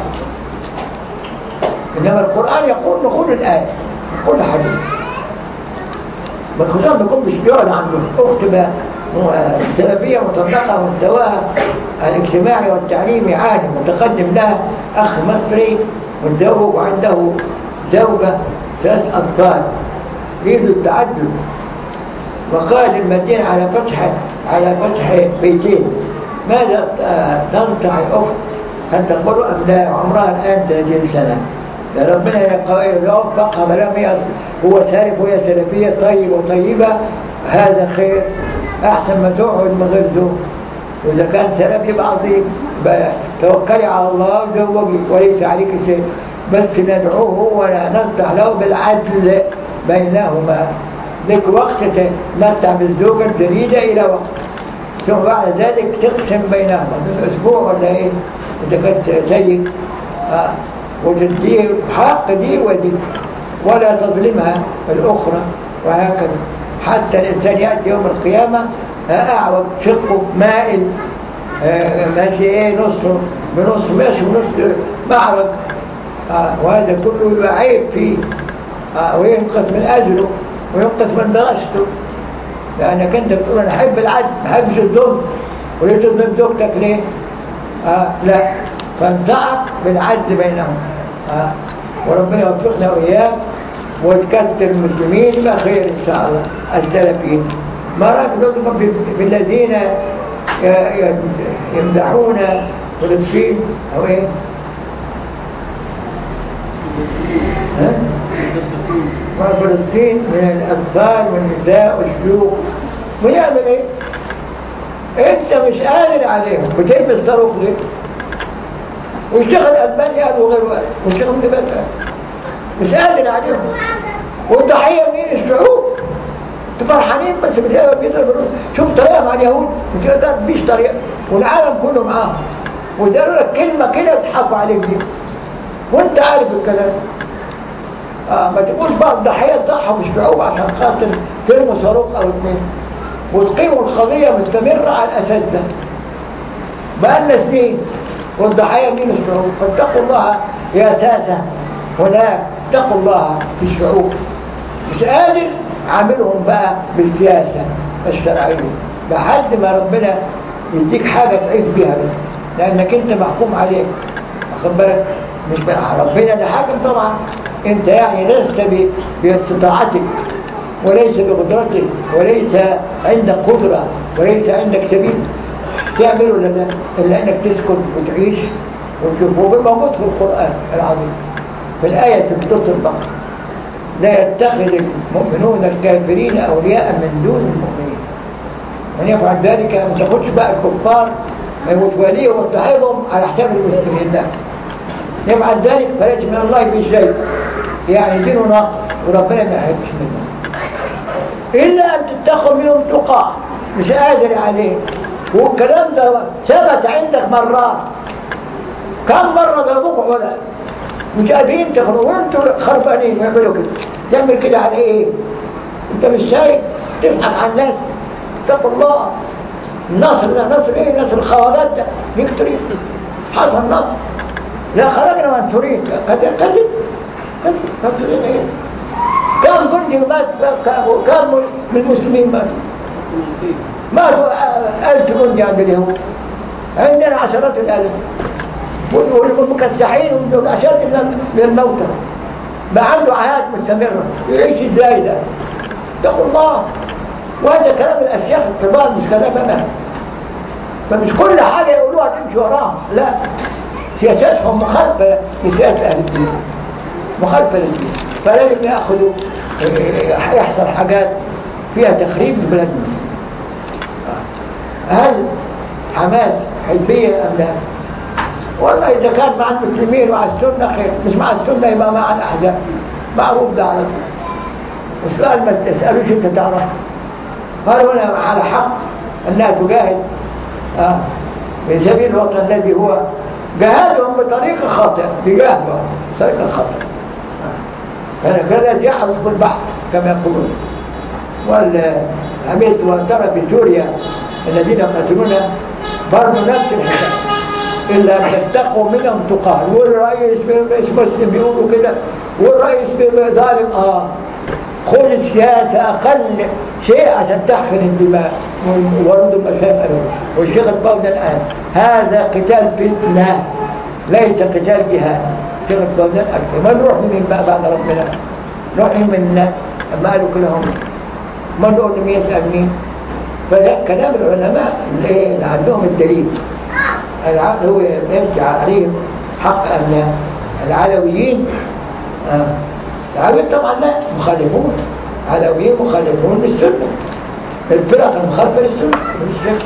انما القران يقول نقول الايه نقول الحديث بالخصوص بيكون مش بيقعد عنده اخت بقى م- سلفيه مطلقه مستواها الاجتماعي والتعليمي عالي متقدم لها اخ مصري متزوج وعنده زوجه ثلاث اطفال يريدوا التعدد وقال المدين على فتح على فتح بيتين ماذا آه، تنصح الاخت هل تقبل ام لا عمرها الان 30 سنه ده ربنا يق- يوفقها ما دام هي هو سالف وهي سلفيه طيب وطيبه هذا خير احسن ما تقعد من غير زوج واذا كان سلف يبقى عظيم بقى توكلي على الله وزوجي وليس عليك شيء بس ندعوه ولا ننصح له بالعدل بينهما لك وقت تتمتع بالزوجه الجديده الى وقت ثم بعد ذلك تقسم بينهما من اسبوع ولا ايه اذا كنت سيد آه. وتديه حق دي ودي ولا تظلمها الاخرى وهكذا حتى الانسان ياتي يوم القيامه آه، اعوج شقه مائل آه، ماشي ايه نصه بنص ماشي بنص معرج آه، وهذا كله يبقى عيب فيه آه، وينقص من اجره وينقص من درجته لانك انت بتقول انا احب العدل ما احبش الظلم وليه تظلم زوجتك ليه؟ آه لا فانصحك بالعدل بينهم آه وربنا يوفقنا واياك وتكثر المسلمين ما خير ان شاء الله السلفيين ما رايك نطلب بال- بالذين ي- ي- يمدحون فلسطين او ايه؟ ها؟ وفلسطين من الأطفال والنساء والشيوخ ونعمل إيه؟ أنت مش قادر عليهم بتلبس طرق ليه؟ واشتغل ألمانيا قال وغير واحد واشتغل من بس مش قادر عليهم والضحية مين الشعوب انتوا فرحانين بس بتلاقوا بيضربوا شوف طريقة مع اليهود مش ده مفيش طريقة والعالم كله معاهم وقالوا لك كلمة كده يضحكوا عليك دي وانت عارف الكلام آه ما تقولش بقى الضحيه تضحى مش بعوب عشان خاطر ترموا صاروخ او اثنين وتقيموا القضية مستمرة على الأساس ده بقالنا سنين والضحايا من الشعوب فاتقوا الله يا ساسة هناك اتقوا الله في الشعوب مش قادر عاملهم بقى بالسياسة الشرعية لحد ما ربنا يديك حاجة تعيش بيها بس لأنك أنت محكوم عليك واخد بالك مش بقى ربنا اللي حاكم طبعا أنت يعني لست ب- باستطاعتك وليس بقدرتك وليس عندك قدرة وليس عندك سبيل تعمل ولا لا إلا أنك تسكت وتعيش وتشوف هو موجود في القرآن العظيم في الآية في سورة البقرة لا يتخذ المؤمنون الكافرين أولياء من دون المؤمنين من يفعل ذلك ما تاخدش بقى الكفار وتوليهم وتحيضهم على حساب المسلمين لا يفعل ذلك فليس من الله بشيء يعني دينه ناقص وربنا ما يحبش منه إلا أن تتخذ منهم تقى مش قادر عليه والكلام ده ثبت عندك مرات كم مرة ضربوك ولا مش قادرين تخرجوا وانتوا خربانين يعملوا كده تعمل كده على ايه انت مش شايف تضحك على الناس اتقوا الله النصر ده نصر ايه نصر الخوالات ده يقتل حصل نصر لا خرجنا منصورين كذب كذب كذب منصورين ايه كم جندي مات كم- كم من المسلمين ماتوا ماتوا ألف جندي عند اليهود عندنا عشرات الآلاف والمكسحين والعشرات من من الموتى بقى عنده حياة مستمرة يعيش ازاي ده اتقوا الله وهذا كلام الأشياخ الكبار مش كلام أنا فمش كل حاجة يقولوها تمشي وراها لا سياساتهم مخالفة لسياسة أهل الدين مخالفة للدين فلازم يأخذوا يحصل حاجات فيها تخريب لبلاد المسلمين هل حماس حزبية أم لا؟ والله إذا كان مع المسلمين ومع السنة خير مش مع السنة يبقى مع الأحزاب معروف ده على طول السؤال ما تسألوش أنت تعرف هل هنا على حق أنها تجاهد آه. في سبيل الوطن الذي هو جهادهم بطريقة خاطئة بجهدوا بطريقة خاطئة آه. كان يعرف بالبحر كما يقولون والأميس وترى في سوريا الذين قتلون برضو نفس الحكاية إلا أن تتقوا منهم تقال والرئيس مش مسلم بيقولوا كده والرئيس ظالم آه خذ السياسة أقل شيء عشان تحقن الدماء وورد المشاكل والشيخ الفوزي الآن هذا قتال فتنة ليس قتال جهاد الشيخ الفوزي أكثر ما نروح من بقى بعد ربنا نروح من الناس ما قالوا كلهم ما نقول لهم يسأل مين فده كلام العلماء اللي اللي عندهم الدليل العقل هو يرجع عليهم حق أن العلويين آه. العلويين طبعا لا مخالفون علويين مخالفون للسنة الفرق المخالفة للسنة مش شك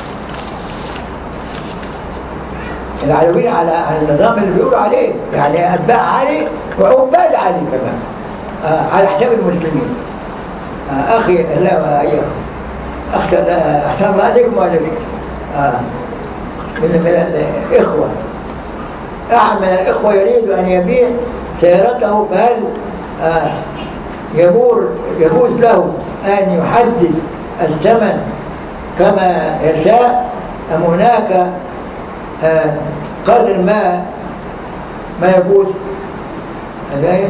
العلويين على على النظام اللي بيقولوا عليه يعني أتباع علي وعباد علي كمان آه على حساب المسلمين آه أخي لا يا أخي لا أحسن ما عليكم وعليكم آه من من الإخوة أحد من الإخوة يريد أن يبيع سيارته فهل آه يبور يجوز له أن يحدد الثمن كما يشاء أم هناك آه قدر ما ما يجوز هذا إيه؟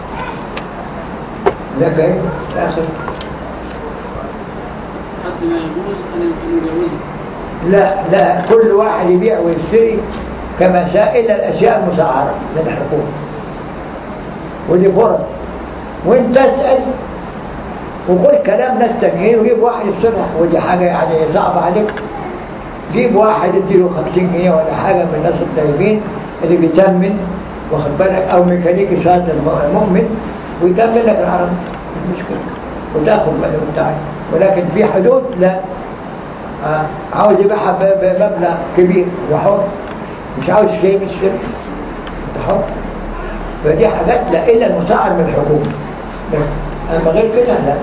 ذاك إيه؟ آخر حد ما يجوز أن يجوزه لا لا كل واحد يبيع ويشتري كما شاء إلا الأشياء المسعرة من الحكومة ودي فرص وانت تسأل وكل كلام ناس تانيين وجيب واحد يصلح ودي حاجة يعني صعبة عليك جيب واحد اديله 50 جنيه ولا حاجة من الناس الطيبين اللي بيتمن واخد بالك أو ميكانيكي شاطر مؤمن ويتمن لك العربية مش مشكلة وتاخد بدل بتاعك ولكن في حدود لا آه. عاوز يبيعها ب- بمبلغ كبير وحر مش عاوز شيء مش شيء انت حر فدي حاجات لا الا المساعد من الحكومه بس اما غير كده لا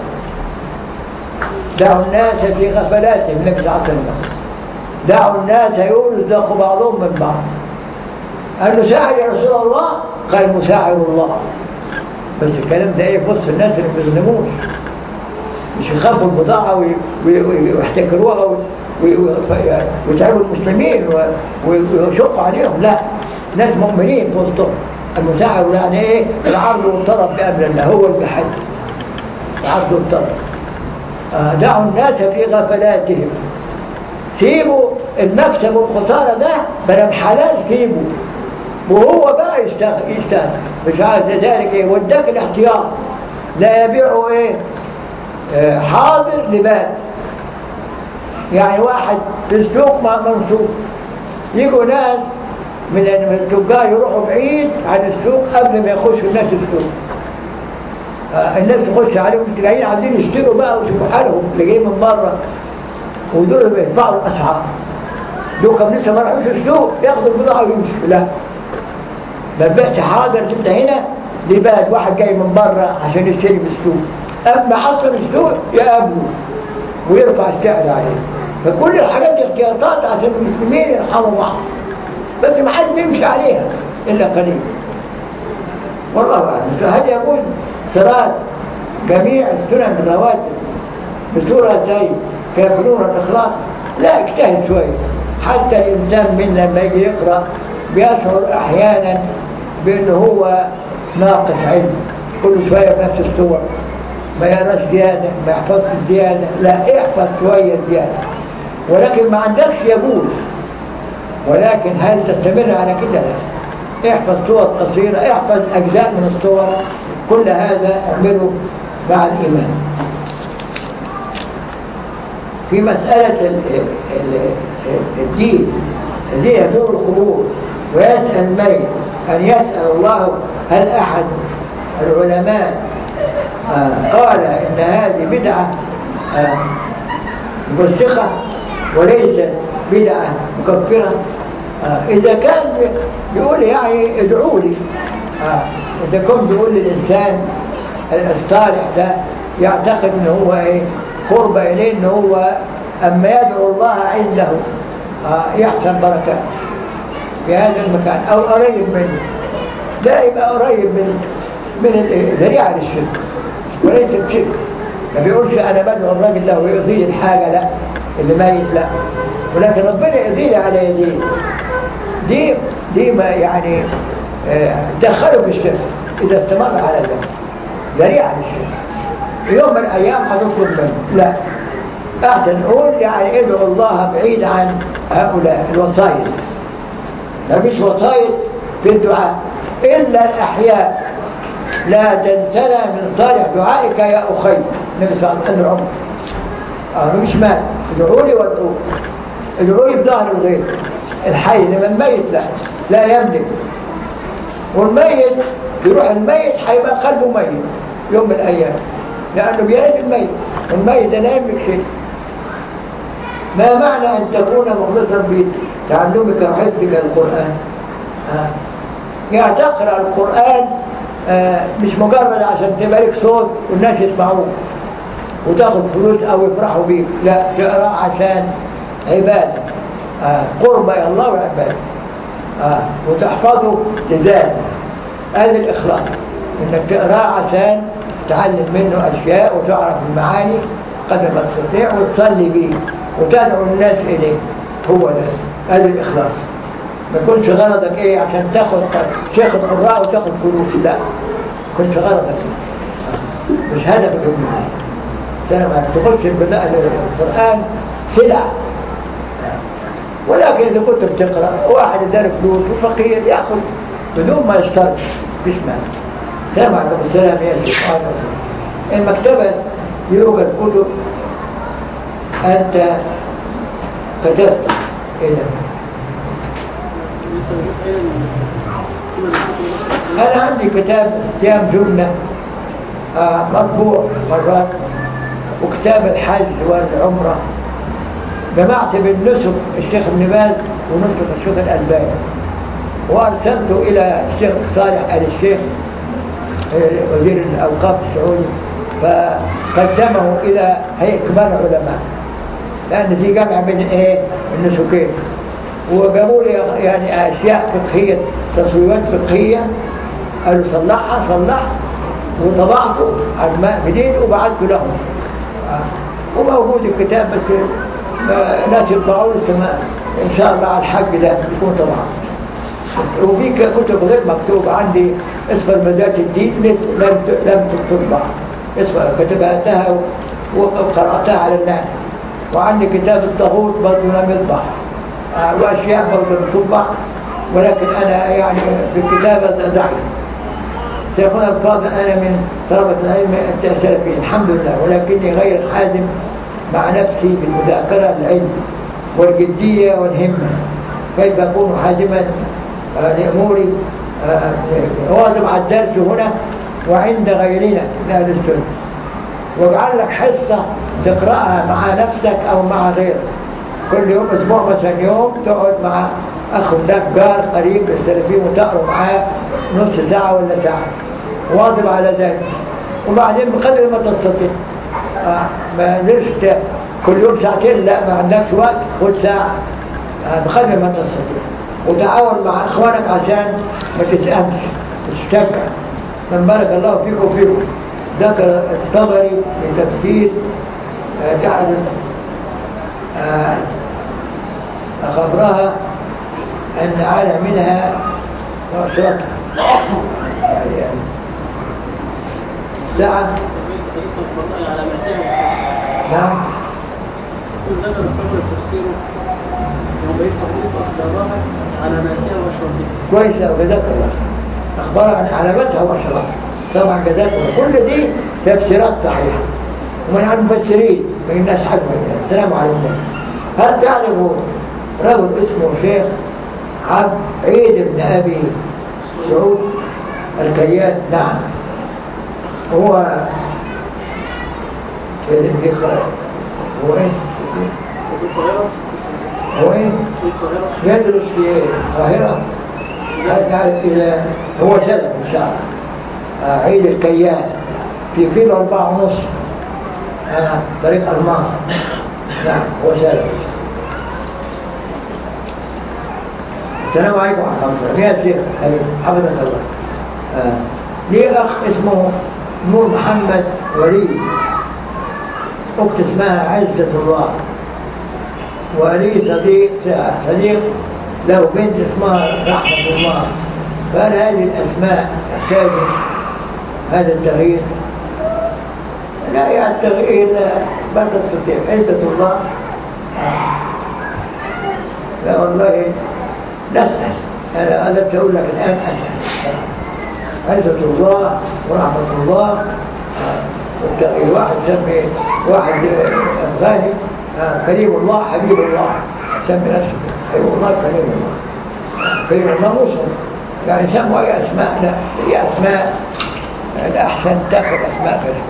دعوا الناس في غفلاتهم النبي صلى الله عليه وسلم دعوا الناس يرزق بعضهم من بعض قال له ساعد يا رسول الله قال مساعد الله بس الكلام ده ايه في وسط الناس اللي ما بيظلموش مش يخبوا البضاعة وي- وي- وي- ويحتكروها وي- وي- وي- ويتعبوا المسلمين و- وي- ويشقوا عليهم لا ناس مؤمنين في وسطهم المساعدة يعني ايه العرض والطلب بأمر الله هو اللي بيحدد العرض والطلب آه، دعوا الناس في غفلاتهم سيبوا المكسب والخسارة ده بلا حلال سيبه وهو بقى يشتغل يشتغل مش عارف لذلك ايه وداك الاحتياط لا يبيعوا ايه آه، حاضر لباد يعني واحد في السوق ما منصوب يجوا ناس من من التجار يروحوا بعيد عن السوق قبل ما يخشوا الناس السوق آه، الناس تخش عليهم انتوا جايين عايزين يشتروا بقى ويشوفوا حالهم اللي جايين من بره ودول بيدفعوا الاسعار دول كانوا لسه ما راحوش السوق ياخدوا البضاعه ويمشوا لا ما تبيعش حاضر انت هنا لباد واحد جاي من بره عشان يشتري من السوق اما اصلا السوق يقابله ويرفع السعر عليه فكل الحاجات دي احتياطات عشان المسلمين يرحموا بعض بس ما حد بيمشي عليها الا قليل والله اعلم فهل يقول صلاه جميع السنن الرواتب بصوره زي كافرون الاخلاص لا اجتهد شويه حتى الانسان منا لما يجي يقرا بيشعر احيانا بانه هو ناقص علم كل شويه بنفس الصور ما يقراش زياده ما يحفظش زياده لا احفظ شويه زياده ولكن ما عندكش يجوز ولكن هل تستمر على كده لا احفظ صور قصيرة احفظ أجزاء من الصور كل هذا اعمله مع الإيمان في مسألة ال- ال- ال- الدين الذي يزور القبور ويسأل الميت أن يسأل الله هل أحد العلماء آه، قال إن هذه بدعة آه، مفسخة وليست بدعة مكفرة آه، إذا كان بيقول يعني ادعوا لي آه، إذا كنت بيقول للإنسان الصالح ده يعتقد إن هو إيه قرب إليه إن هو أما يدعو الله عنده آه، يحصل بركات في هذا المكان أو قريب منه لا يبقى قريب من من الذريعة للشرك وليس بشرك ما بيقولش أنا بدعو الراجل ده ويقضي لي الحاجة لا اللي ميت لا ولكن ربنا يقضي لي على يديه دي دي ما يعني آه، دخله في الشرك إذا استمر على ذلك ذريعة للشرك يوم من الأيام هنطلب منه لا أحسن نقول يعني ادعو الله بعيد عن هؤلاء الوسائط ما فيش وسائط في الدعاء إلا الأحياء لا تنسنا من صالح دعائك يا أخي النبي صلى الله عليه وسلم عمر آه مش مال ادعوا لي وادعوا ادعوا لي بظاهر الغيب الحي لما الميت لا لا يملك والميت يروح الميت هيبقى قلبه ميت يوم من الأيام لأنه بيرد الميت والميت ده لا يملك شيء ما معنى أن تكون مخلصا بتعلمك وحفظك القرآن آه. يعني تقرأ القرآن آه مش مجرد عشان تبقى لك صوت والناس يسمعوك وتاخد فلوس أو يفرحوا بيك لا تقرأ عشان عبادة آه قرب إلى الله وعبادة آه وتحفظه لذلك هذا الإخلاص إنك تقرأ عشان تعلم منه أشياء وتعرف المعاني قدر ما تستطيع وتصلي به وتدعو الناس إليه هو ده هذا الإخلاص ما يكونش غرضك إيه عشان تاخد شيخ القراء وتاخد فلوس لا ما يكونش غرضك مش هدفك الدنيا سنة ما تخش القرآن سلعة ولكن إذا كنت بتقرأ واحد اداله فلوس وفقير ياخذ بدون ما يشترط مش مانع السلام عليكم السلام يا شيخ المكتبة يوجد كتب أنت كتبت إلى أنا عندي كتاب استيام جنة آه مطبوع مرات وكتاب الحج والعمرة جمعت بالنسب الشيخ ابن باز ونسب الشيخ الألباني وأرسلته إلى الشيخ صالح آل الشيخ وزير الأوقاف السعودي فقدمه إلى هيئة كبار العلماء لأن في جمع بين إيه النسكين وجابوا لي يعني أشياء فقهية تصويبات فقهية قالوا صلحها صلحها وطبعته على الماء جديد وبعته لهم آه. وموجود الكتاب بس آه، ناس يطبعوه لسه ما ان شاء الله على الحق ده يكون طبعا وفي ك- كتب غير مكتوبة عندي اسمها المزاج الدين لسه لم ت- لم تطبع اسمها كتبتها وقرأتها على الناس وعندي كتاب الطاغوت برضه لم يطبع آه، وأشياء برضه لم تطبع ولكن أنا يعني في الكتابة ضعيف شيخنا الفاضل أنا من طلبة العلم السلفيين الحمد لله ولكني غير حازم مع نفسي بالمذاكرة العلم والجدية والهمة كيف أكون حازما آه، لأموري آه، أواظب على الدرس هنا وعند غيرنا من أهل السنة واجعل لك حصة تقرأها مع نفسك أو مع غيرك كل يوم أسبوع مثلا يوم تقعد مع أخ لك جار قريب السلفيين وتقرأ معاه نص ساعة ولا ساعة واظب على ذلك وبعدين بقدر ما تستطيع آه، ما ليش ت- كل يوم ساعتين لا ما عندكش وقت خد ساعة آه، بقدر ما تستطيع وتعاون مع اخوانك عشان ما تسأمش تشجع من بارك الله فيكم وفيكم ذكر الطبري في تفسير آه، تعرف آه، خبرها أن على منها وأشركها يعني ساعة على مكانه نعم كل ذكر الطبري تفسيره يوم بيت خليفة أخبارها على مكانه وشرطه كويسة وجزاك الله خير. أخبار عن علامتها وأشرارها طبعا جزاك الله كل دي تفسيرات صحيحة ومن المفسرين من الناس حقا السلام عليكم هل تعلموا رجل اسمه شيخ عبد عيد بن أبي سعود الكيان نعم هو في في هو ايه؟ وفي القاهرة هو ايه؟ في القاهرة يدرس في القاهرة يرجع إلى هو سلف إن شاء الله آه، عيد الكيان في كيلو أربعة ونص آه، طريق أرمان نعم هو سلف السلام عليكم ورحمة الله وبركاته يا شيخ حبيبي حفظك الله آه، لي أخ اسمه نور محمد ولي أخت اسمها عزة الله ولي صديق صديق له بنت اسمها رحمة الله فهل هذه الأسماء تحتاج هذا التغيير؟ لا يعني التغيير لا ما تستطيع عزة الله لا والله نسأل أنا أنا أقول لك الآن أسأل عزة الله ورحمة الله آه، والتغيير واحد يسمي واحد آه، غالي آه، كريم الله حبيب الله سمي نفسه حبيب الله كريم الله كريم الله موسى يعني سموا أي أسماء لا هي أسماء الأحسن تاخذ أسماء غيرها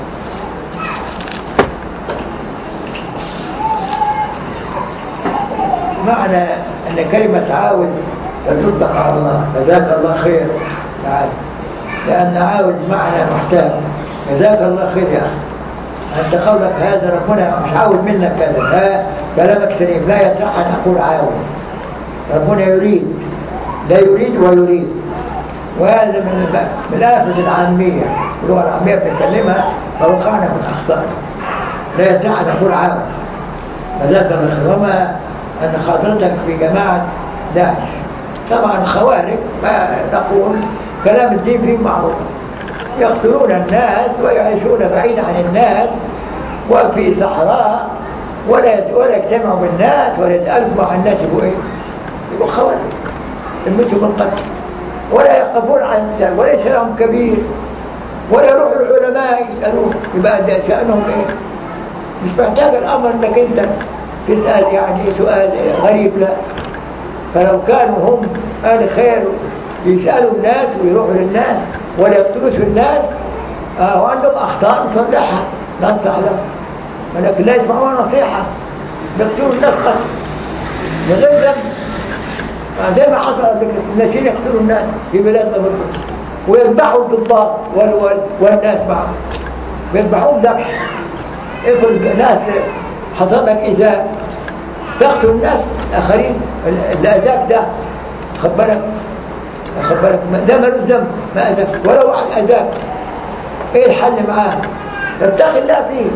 معنى أن كلمة عاود تطلق على الله جزاك الله خير تعال لأن عاود معنى محتاج جزاك الله خير يا أخي أنت قولك هذا ربنا مش عاود منك كذا لا كلامك سليم لا يصح أن أقول عاود ربنا يريد لا يريد ويريد وهذا من من آفة العامية اللغة العامية بنتكلمها فوقعنا من أخطاء لا يصح أن أقول عاود فذاك الله وما أن حضرتك في جماعة داعش طبعا خوارج ما نقول كلام الدين فيه معروف يقتلون الناس ويعيشون بعيد عن الناس وفي صحراء ولا ولا يجتمعوا بالناس ولا يتألفوا مع الناس يبقوا ايه؟ يبقوا خوارج يموتوا من قتل ولا يقفون عن الناس وليس لهم كبير ولا يروحوا العلماء يسألون يبقى ده شأنهم ايه؟ مش محتاج الأمر انك انت تسأل يعني سؤال غريب لا فلو كانوا هم أهل خير يسألوا الناس ويروحوا للناس ولا يقتلوش الناس آه وعندهم أخطاء نصلحها ننصح لهم ولكن لا يسمعون نصيحة يقتلوا الناس قتل من غير ذنب آه زي ما حصل قبل كده الناشئين يقتلوا الناس في بلادنا برضه ويذبحوا الضباط وال وال والناس معهم يذبحوهم ذبح افرض ناس حصل لك إذا تقتل الناس الآخرين اللي أذاك ده خد بالك خد بالك ده ملوش ذنب ما أذاك ولا واحد أذاك إيه الحل معاه؟ ارتخي الله فيه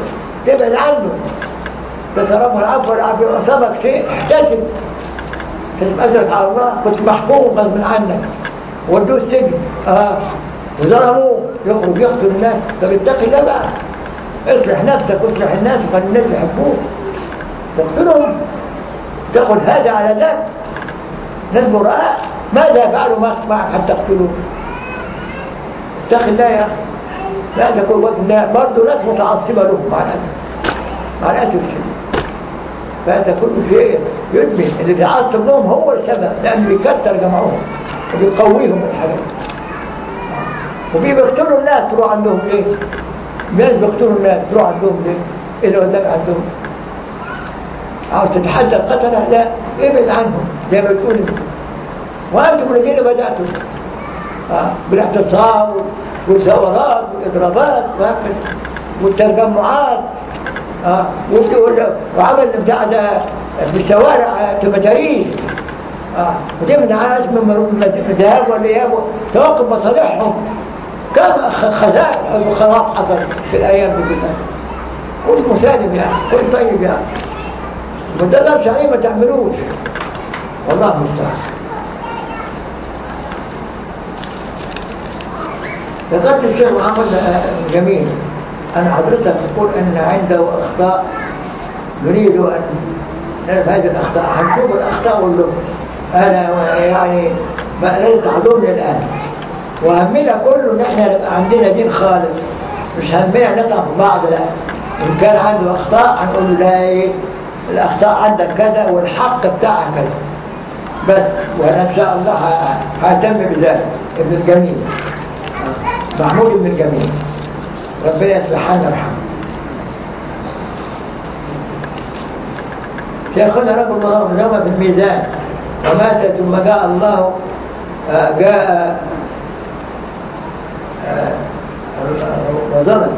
تبعد عنه تصرفه العفو والعافية وأصابك شيء احتسب احتسب أجرك على الله كنت محكوم غصب عنك ودوه السجن اه وظلموه يخرج يقتل الناس طب اتقي الله بقى اصلح نفسك واصلح الناس وخلي الناس يحبوك تقتلهم تاخذ هذا على ذاك ناس براء ماذا فعلوا معك حتى تقتلوه اتقي الله يا اخي لا تكون وجه الله برضه ناس متعصبه له مع الاسف مع الاسف الشديد فهذا كل شيء يدمن اللي بيعصب لهم هو السبب لانه بيكتر جمعهم وبيقويهم الحاجات وفي بيقتلوا الناس تروح عندهم ليه؟ ناس بيقتلوا الناس تروح عندهم ليه؟ ايه اللي وداك عندهم؟ عاوز تتحدى القتلة لا ابعد عنهم زي ما بتقول انت وانتم الذين بداتم آه. بالاعتصام والثورات والاضرابات وهكذا والتجمعات آه. وعمل بتاع ده في الشوارع تمتاريس آه. وتمنع ناس من الذهاب والاياب توقف مصالحهم كم خسائر وخراب حصل في الايام دي كلها كن مسالم يعني كن طيب يعني ما تقدرش عليه ما تعملوش والله المستعان ذكرت الشيخ محمد جميل أن حضرتك تقول أن عنده أخطاء نريد أن نعرف هذه الأخطاء هنشوف الأخطاء واللغة أنا يعني ما لازم تحضرني الآن وهمنا كله إن إحنا نبقى عندنا دين خالص مش همنا نطعم بعض لا إن كان عنده أخطاء هنقول له لا إيه الأخطاء عندك كذا والحق بتاعها كذا بس وأنا إن شاء الله ههتم بذلك ابن الجميل محمود ابن الجميل ربنا يصلح حالنا ويرحمه شيخنا رب الله نظام في الميزان ومات ثم جاء الله جاء وظلم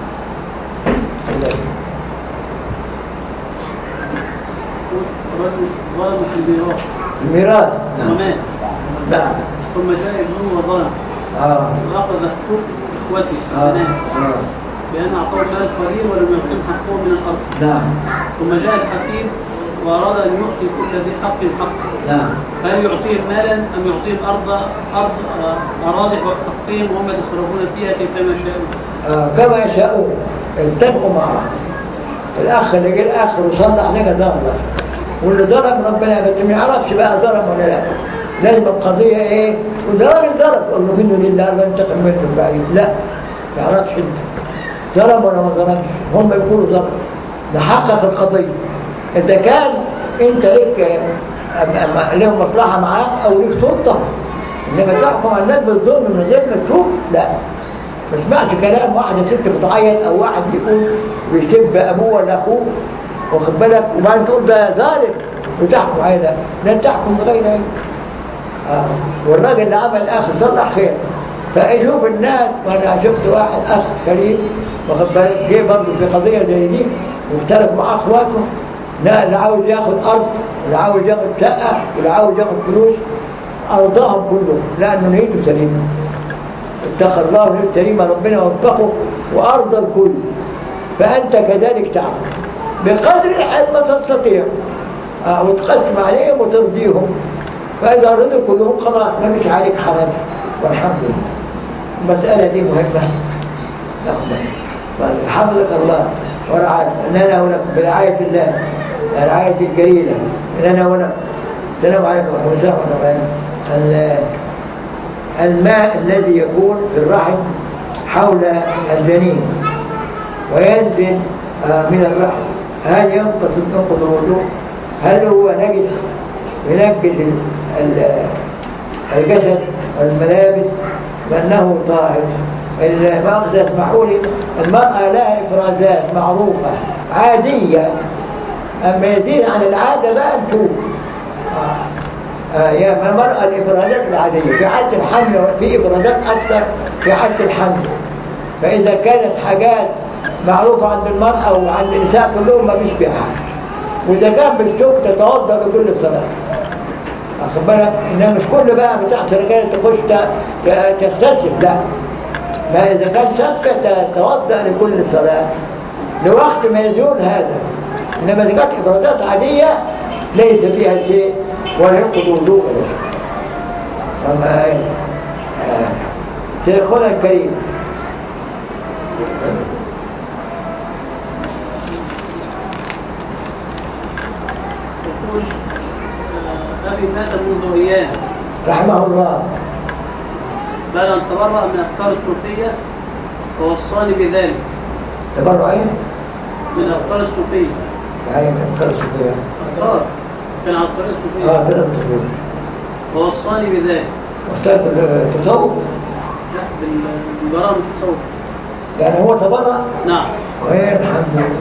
رجل ظلم في الميراث الميراث ومات نعم ثم جاء ابنه وظلم اه واخذ حقوق اخوته اه البنات آه. بان اعطاه المال قليل ولم يعطيهم حقهم من الارض نعم ثم جاء الحكيم واراد ان يعطي كل ذي حق حقه نعم هل يعطيهم مالا ام يعطيهم ارض ارض آه، اراضي حقهم وهم يتصرفون فيها كيفما شاءوا آه. كما يشاءون اتفقوا مع بعض الاخ اللي جه الاخر وصلح ده ظلم واللي ظلم ربنا بس ما يعرفش بقى ظلم ولا لا لازم القضيه ايه وده راجل ظلم قول له منه لله الله ينتقم منه بعيد لا ما تعرفش انت ظلم ولا ما ظلمش هم يقولوا ظلم نحقق القضيه اذا كان انت لك أم- أم- لهم مصلحه معاك او ليك سلطه انما تحكم على الناس بالظلم من غير ما تشوف لا ما اسمعش كلام واحده ست بتعيط او واحد بيقول بيسب ابوه ولا اخوه واخد بالك وبعدين تقول ده ظالم وتحكم عليه لا لا تحكم بغير علم آه. والراجل اللي عمل اخ صلح خير فاشوف الناس وانا شفت واحد اخ كريم واخد بالك جه برضه في قضيه زي دي وافترق مع اخواته لا اللي عاوز ياخد ارض واللي عاوز ياخد شقه واللي عاوز ياخد فلوس ارضاهم كلهم لانه نيته سليمه اتقى الله له الكريم ربنا وفقه وارضى الكل فانت كذلك تعمل بقدر الحال ما تستطيع آه، وتقسم عليهم وترضيهم فاذا رضوا كلهم خلاص ما فيش عليك حرج والحمد لله المساله دي مهمه ناخذ حفظك الله ورعاك لنا ولكم برعايه الله الرعايه الجليله لنا ولكم السلام عليكم ورحمه الله وبركاته الماء الذي يكون في الرحم حول الجنين وينزل آه، من الرحم هل ينقص ينقض الوضوء؟ هل هو نجس ينجس ال- ال- الجسد والملابس لأنه طاهر المؤاخذة اسمحوا لي المرأة لها إفرازات معروفة عادية أما يزيد عن العادة بقى نشوف آه. آه يا المرأة الإفرازات العادية في حالة الحمل في إفرازات أكثر في حالة الحمل فإذا كانت حاجات معروفة عند المرأة وعند النساء كلهم ما فيش فيها حاجة وإذا كان بالشوك تتوضأ لكل صلاة واخد بالك إنما مش كل بقى بتاع رجال تخش ت- ت- تغتسل لا ما إذا كان شك تتوضأ لكل صلاة لوقت ما يزول هذا إنما إذا كانت إفرازات عادية ليس فيها شيء ولا ينقض وضوء فما آه، شيخنا الكريم يقول آه، أبي مات منذ أيام رحمه الله بعد أن تبرأ من أفكار الصوفية ووصاني بذلك تبرع ايه؟ من أفكار الصوفية يعني من خلص فيها أفكار كان عن طريق الصوفية اه كده بتقول ووصاني بذلك واخترت التصوف لا بالبراءة من التصوف يعني هو تبرع نعم خير الحمد لله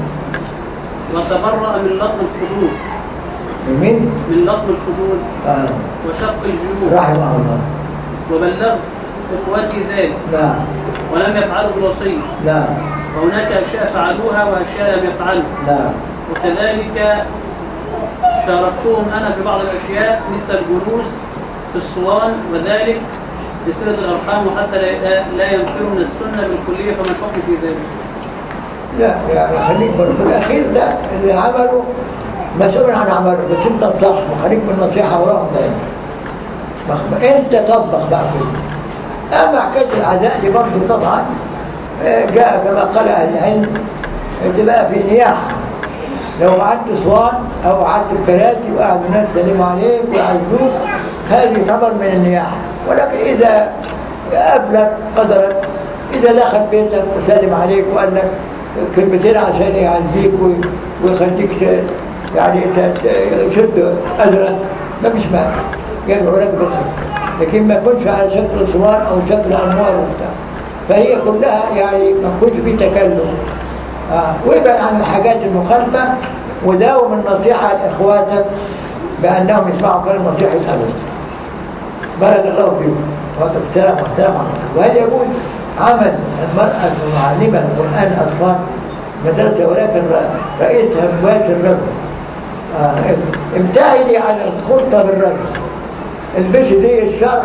وتبرأ من لطم الخدود من مين؟ من لطم الخدود آه. وشق الجيوب رحمه الله وبلغت إخوتي ذلك نعم ولم يفعلوا بالوصية نعم وهناك أشياء فعلوها وأشياء لم يفعلوا نعم وكذلك شاركتهم أنا في بعض الأشياء مثل الجلوس في الصوان وذلك لصلة الأرحام وحتى لا, لا ينفروا من السنة بالكلية فما الحكم في ذلك؟ لا يعني خليك في الأخير ده اللي عمله مسؤول عن عمله بس أنت انصح وخليك بالنصيحة وراهم دايما مخ- أنت طبق بقى كله أما حكاية العزاء دي برضه طبعا آه، جاء كما قال أهل العلم تبقى في نياحة لو قعدت صوان أو قعدت بكراسي وقعدوا الناس يسلموا عليك ويعزوك هذه تعتبر من النياحة ولكن إذا قابلك قدرك إذا دخل بيتك وسلم عليك وقال لك كلمتين عشان يعزيك وي- ويخليك ت- يعني ت- ت- يشد أزرك ما فيش مانع يدعو لك بالخير لكن ما يكونش على شكل صوان أو شكل أنوار وبتاع فهي كلها يعني ما يكونش فيه تكلم آه. وابعد عن الحاجات المخالفة وداوم النصيحة لإخواتك بأنهم يسمعوا كلام نصيحة أبدا بارك الله فيكم وعليكم السلام والسلام عليكم وهل يجوز عمل المرأة معلمة القرآن أطفال مدرسة ولكن ر- رئيسها مباشر الرجل آه. ابتعدي عن الخلطة بالرجل البسي زي الشرع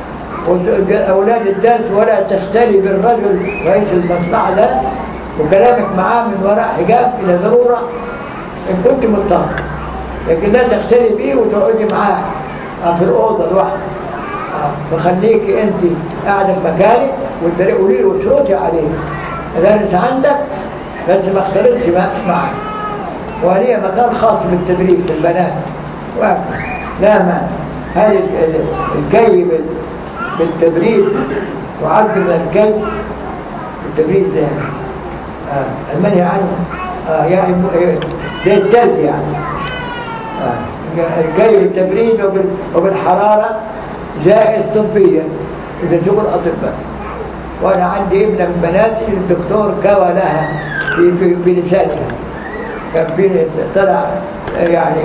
أولاد الدرس ولا تختلي بالرجل رئيس المصلحة ده وكلامك معاه من وراء حجاب إلى ضرورة إن كنت مضطر لكن لا تختلي بيه وتقعدي معاه آه، في الأوضة لوحدك آه، فخليكي أنت قاعدة في مكانك والدري قولي له واشرطي عليه أدرس عندك بس ما اختلطش مع- معاه وهي مكان خاص بالتدريس البنات وهكذا لا مانع هذه ال- ال- الكي بال- بالتبريد وعد من الكي التبريد زي آه المنهي عنه آه يعني م- آه، زي التلج يعني آه الكي بالتبريد وبال- وبالحرارة جائز طبيا إذا شغل أطباء وأنا عندي ابنة من بناتي الدكتور كوى لها في, في, في لسانها كان في طلع يعني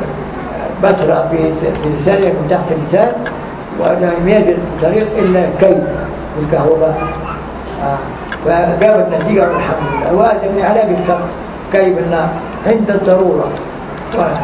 بصرة في في لسانها من تحت اللسان وأنا لم يجد طريق إلا الكي والكهرباء آه. فجابت نتيجة والحمد لله وهذا من علاج الكي كي بالنار عند الضرورة وهكذا.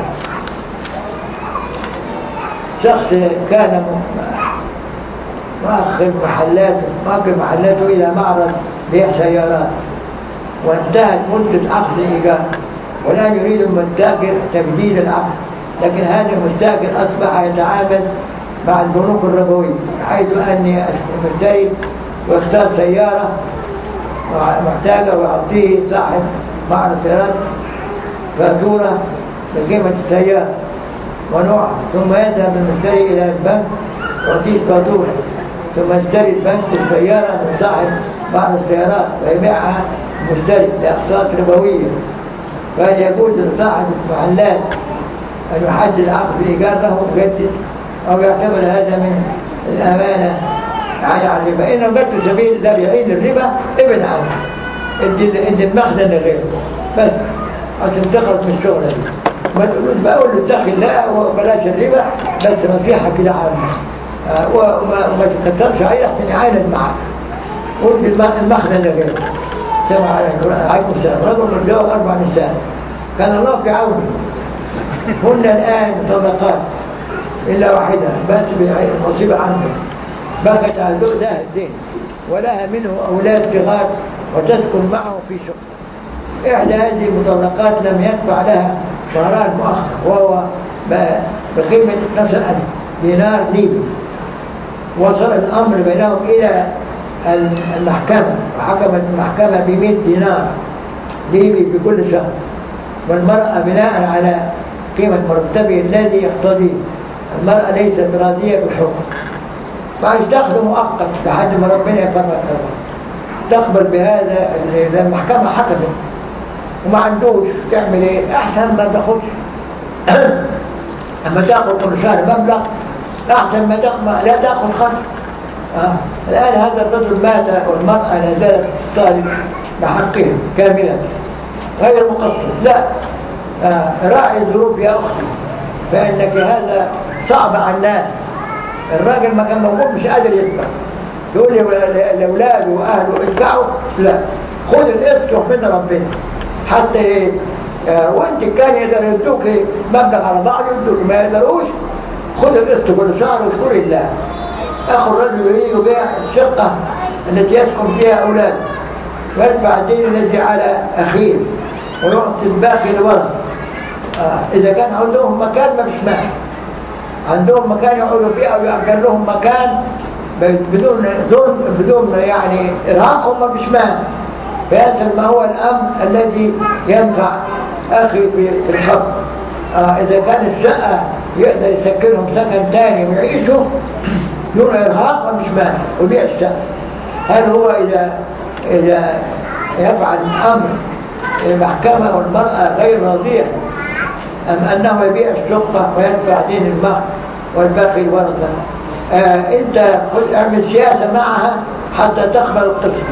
شخص كان م- مؤخر محلاته مؤخر محلاته إلى معرض بيع سيارات وانتهت مدة عقد الإيجار والآن يريد المستأجر تجديد العقد لكن هذا المستأجر أصبح يتعامل مع البنوك الربوية حيث أني المشتري ويختار سيارة محتاجة ويعطيه صاحب معرض سيارات فاتورة بقيمة السيارة ونوع ثم يذهب المشتري إلى البنك يعطيه فاتورة ثم يشتري البنك السيارة من صاحب بعض السيارات ويبيعها المشتري بأقساط ربوية فهل يجوز لصاحب المحلات أن يحدد عقد الإيجار له مجدد أو يعتبر هذا من الأمانة يعني عن الربا إن وجدت سبيل لا يعين الربا ابعد عنه ادي ادي المخزن لغيره بس عشان تخرج من الشغلة دي ما تقولوش بقول له اتقي الله وبلاش الربا بس نصيحة كده عامة آه، وما وما تكترش عليه احسن يعاند معاك وادي الم- المخزن لغيره سمع عليكم عليكم السلام رجل متزوج اربع نساء كان الله في عونه هن الان مطلقات الا واحده بات بالمصيبه عنه بكت على ذوق ده الدين ولها منه اولاد صغار وتسكن معه في شقه إحدى هذه المطلقات لم يدفع لها مهران مؤخر وهو ب- بقيمة 12000 دينار ليبي وصل الأمر بينهم إلى المحكمة وحكمت المحكمة ب 100 دينار ليبي بكل شهر والمرأة بناء على قيمة مرتبه الذي يقتضيه المرأة ليست راضية بالحكم فعش تاخذ مؤقت لحد ما ربنا يفرق قرار تقبل بهذا ال- المحكمة حكمت وما عندوش تعمل ايه احسن ما تاخدش اما تاخد كل شهر مبلغ احسن ما تاخد لا تاخد خمس آه. الان هذا الرجل مات والمرأة لا زالت طالب بحقها كاملا غير مقصر لا آه. راعي الظروف يا اختي فانك هذا صعب على الناس الراجل ما كان موجود مش قادر يدفع تقول لي لاولاده واهله ادفعوا لا خد القسط ومن ربنا حتى ايه آه، وانت كان يقدر يدوك مبلغ على بعض يدوك ما يقدروش خد القسط كل شهر واشكر الله اخو الرجل يريد بيع الشقه التي يسكن فيها اولاده ويدفع الدين الذي على اخيه ويعطي الباقي لورثه آه، اذا كان عندهم مكان ما مش مانع عندهم مكان يقعدوا فيه او يأجر لهم مكان بدون ظلم بدون يعني ارهاق هم مش مانع فهذا ما هو الامر الذي ينفع اخي في في الخط آه اذا كان الشقه يقدر يسكنهم سكن ثاني ويعيشوا دون ارهاق مش مانع وبيع الشقه هل هو اذا اذا يفعل الامر المحكمه والمراه غير راضيه أم أنه يبيع الشقة ويدفع دين المهر والباقي الورثة آه أنت خذ اعمل سياسة معها حتى تقبل القسط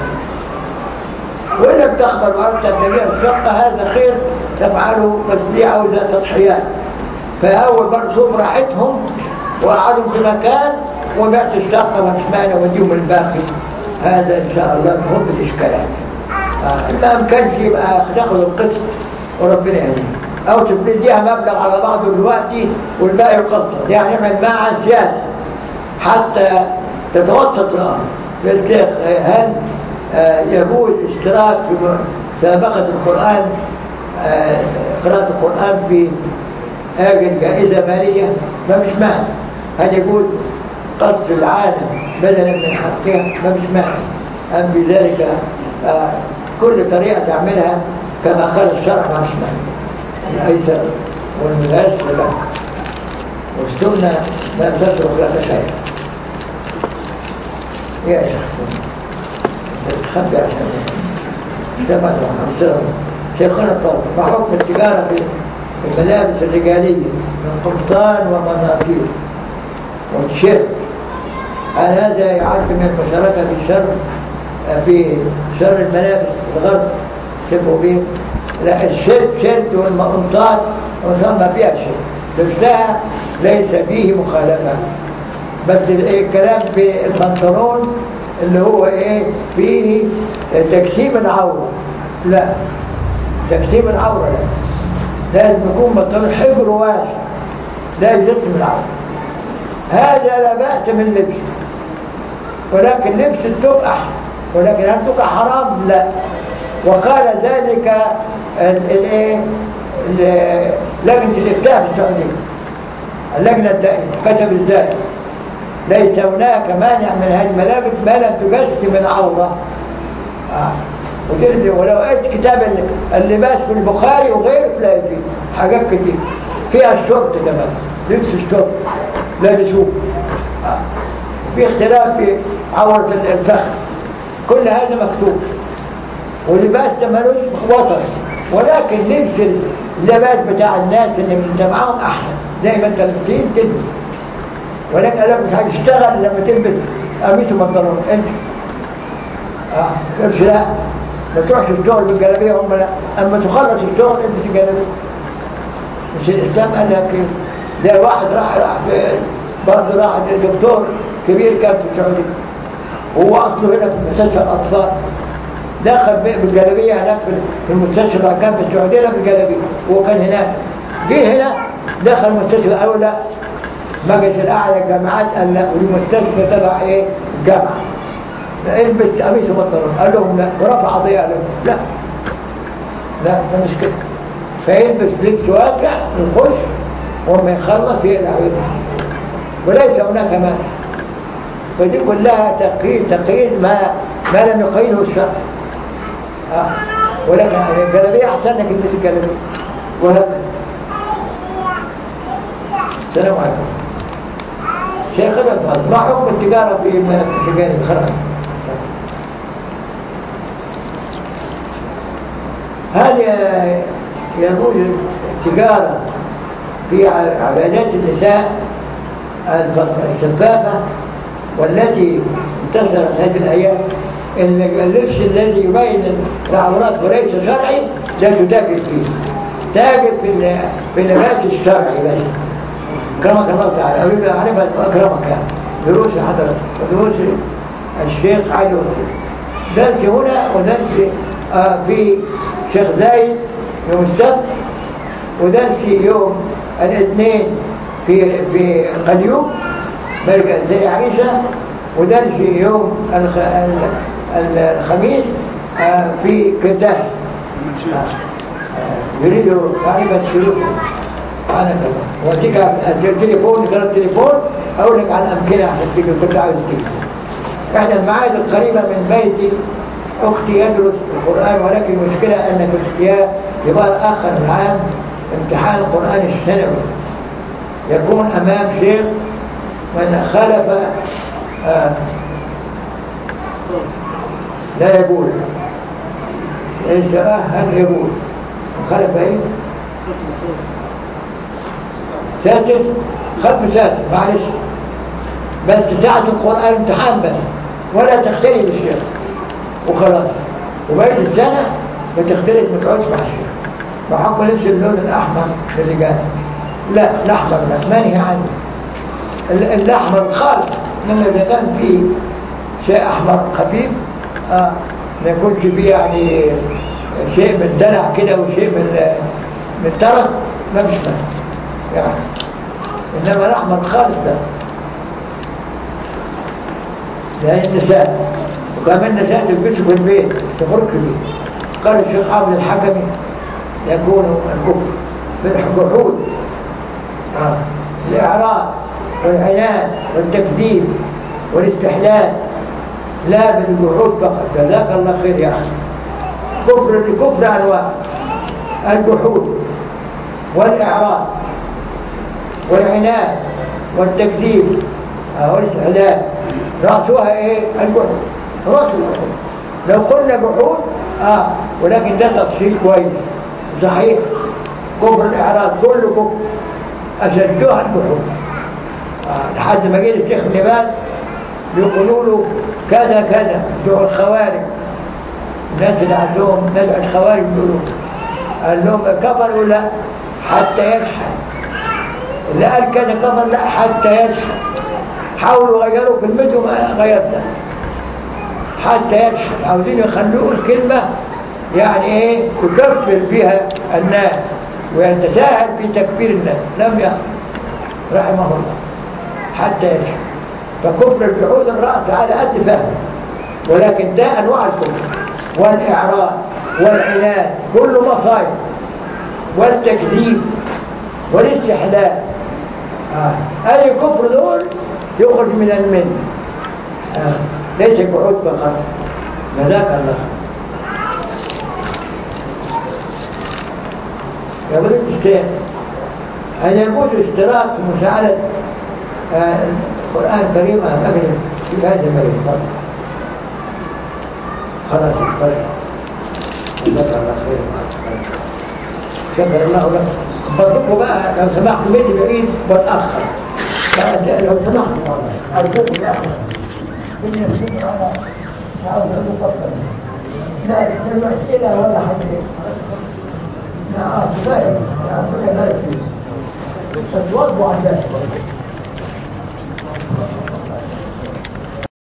وإن لم تقبل وأنت تبيع الشقة هذا خير تفعله بس دي عاوزة تضحيات فأول برضه شوف راحتهم وقعدوا في مكان وبعت الشقة ما فيش مانع وديهم الباقي هذا إن شاء الله هم الإشكالات آه ما أمكنش يبقى تاخذ القسط وربنا يهديك او تديها مبلغ على بعضه دلوقتي والباقي يقسط يعني اعمل معها سياسه حتى تتوسط الامر بالشيخ هل آه، يجوز اشتراك في مسابقه القران آه، قراءه القران في اجل جائزه ماليه ما مش معنى هل يجوز قص العالم بدلا من حقها ما مش معنى ام بذلك آه، كل طريقه تعملها كما قال الشرع ما مش معنى الأيسر والميسر لك والسنة لم تترك لك شيء يا شيخ تخبي عشان سمع الله شيخنا الطالب ما حكم التجارة في الملابس الرجالية من قمطان ومناطيل والتيشيرت هل هذا يعد من المشاركة في الشر في شر الملابس الغرب تبقوا به لا الشرك شرك والمقنطات وسمى فيها شرك لبسها ليس فيه مخالفة بس الايه الكلام في البنطلون اللي هو ايه فيه تجسيم العورة لا تجسيم العورة لا لازم يكون بنطلون حجر واسع لا يجسم العورة هذا لا بأس من لبسه ولكن لبس الثوب أحسن ولكن هل تبقى حرام؟ لا وقال ذلك الايه لجنه الافتاء في السعوديه اللجنه الدائمه كتب ازاي ليس هناك مانع من هذه الملابس ما لم تجسم العوره آه. وتلبي ولو قلت كتاب اللباس في البخاري وغيره تلاقي فيه حاجات كتير فيها الشرط كمان لبس الشرط لابسوه آه. في اختلاف في عورة الفخذ كل هذا مكتوب واللباس ده ملوش وطن ولكن لبس اللباس بتاع الناس اللي انت معاهم احسن زي ما انت المسيحيين تلبس ولكن قال لك مش هتشتغل لما تلبس قميص وبنطلون البس اه تقولش لا ما تروحش الشغل بالجلابيه هم لا اما تخلص الشغل البس الجلابيه مش الاسلام قال لك ايه زي واحد راح راح برضه راح دكتور كبير كان في السعوديه وهو اصله هنا في مستشفى الاطفال دخل بالجلابيه هناك في المستشفى كان في السعوديه لابس جلابيه هو كان هناك جه هنا دخل المستشفى قالوا لا مجلس الاعلى للجامعات قال لا ودي مستشفى تبع ايه الجامعه البس قميص وبنطلون قال لهم لا ورفع قضيه قال لهم لا لا ده مش كده فيلبس لبس واسع يخش وما يخلص يقلع ويلبس وليس هناك مانع ودي كلها تقييد تقييد ما ما لم يقيده الشرع آه. ولكن الجلابيه احسن لك البس الجلابيه وهكذا السلام عليكم شيخنا الفاضل ما حكم التجاره في مجال الخرج هل يجوز التجاره في عبادات النساء الشفافه والتي انتشرت هذه الايام ان اللبس الذي يبين العورات وليس شرعي لا تتاجر فيه تاجر في ال- في اللباس الشرعي بس اكرمك الله تعالى اريد ان اعرف اكرمك يعني دروس حضرتك ودروس الشيخ علي وسيم درسي هنا ودرسي آه، في شيخ زايد يوم السبت ودرسي يوم الاثنين في في قليوب مركز زي عيسى ودرسي يوم الخ... ال- ال- الخميس آه، في كرداس من شيء آه، يريدوا غالبا فلوسا سبحانك الله واديك التليفون قرأت التليفون اقول لك عن امكنه عشان تيجي كنت عاوز تيجي احدى المعاهد القريبه من بيتي اختي يدرس القران ولكن المشكله ان في اختيار كبار اخر العام امتحان القران السنوي يكون امام شيخ من خالف آه لا يقول ليس هل يقول خلف ايه ساتر خلف ساتر معلش بس ساعة القرآن امتحان بس ولا تختلي بالشيخ وخلاص وبقيت السنة بتختلط ما تقعدش مع الشيخ بحكم لبس اللون الأحمر في الرجال لا الأحمر لا منهي عنه ال- الأحمر خالص إنما إذا كان فيه شيء أحمر خفيف آه ما يكونش فيه يعني شيء من دلع كده وشيء من من طرف ما فيش مانع يعني إنما الأحمر خالص لا لأن النساء وكمان النساء تلبسه في البيت تخرج بيه قال الشيخ حافظ الحكمي يكون الكفر بالجحود آه. الإعراض والعناد والتكذيب والاستحلال لا بالجحود فقط جزاك الله خير يا أخي كفر الكفر أنواع الجحود والإعراض والعناد والتكذيب آه، والاستحلال رأسها إيه؟ الجحود رأس الجحود لو قلنا جحود آه ولكن ده تفصيل كويس صحيح كفر الإعراض كله كفر أشدها الجحود آه لحد ما جه الشيخ ابن باز بيقولوا له كذا كذا بتوع الخوارج الناس اللي عندهم نزع الخوارج بيقولوا قال لهم كفر ولا لا حتى يشحن اللي قال كذا كفر لا حتى يشحن حاولوا يغيروا كلمته ما غيرتها حتى يشحن عاوزين يخلوه الكلمة يعني ايه يكفر بها الناس ويتساهل في تكفير الناس لم يخفر رحمه الله حتى يشحن فكفر الجحود الرأس على قد فهم ولكن ده أنواع الكفر والإعراض والعناد كله مصايب والتكذيب والاستحلال آه. أي كفر دول يخرج من المن آه. ليس جحود فقط جزاك الله يا بنت الشيخ هل يجوز الاشتراك في مساعدة آه، القرآن الكريم أم أجل في هذا المريض تفضل. خلاص تفضل. جزاك الله خير شكر الله لك برضوكم بقى لو سمحت بيتي بعيد بتأخر فأنت لو سمحت والله أرجوكم يا أخي إني أشكر أنا عاوز أقول فضلا لا تسألوا أسئلة ولا حاجة لا آه كفاية يا ربنا يبارك فيك تتوضوا عن ذلك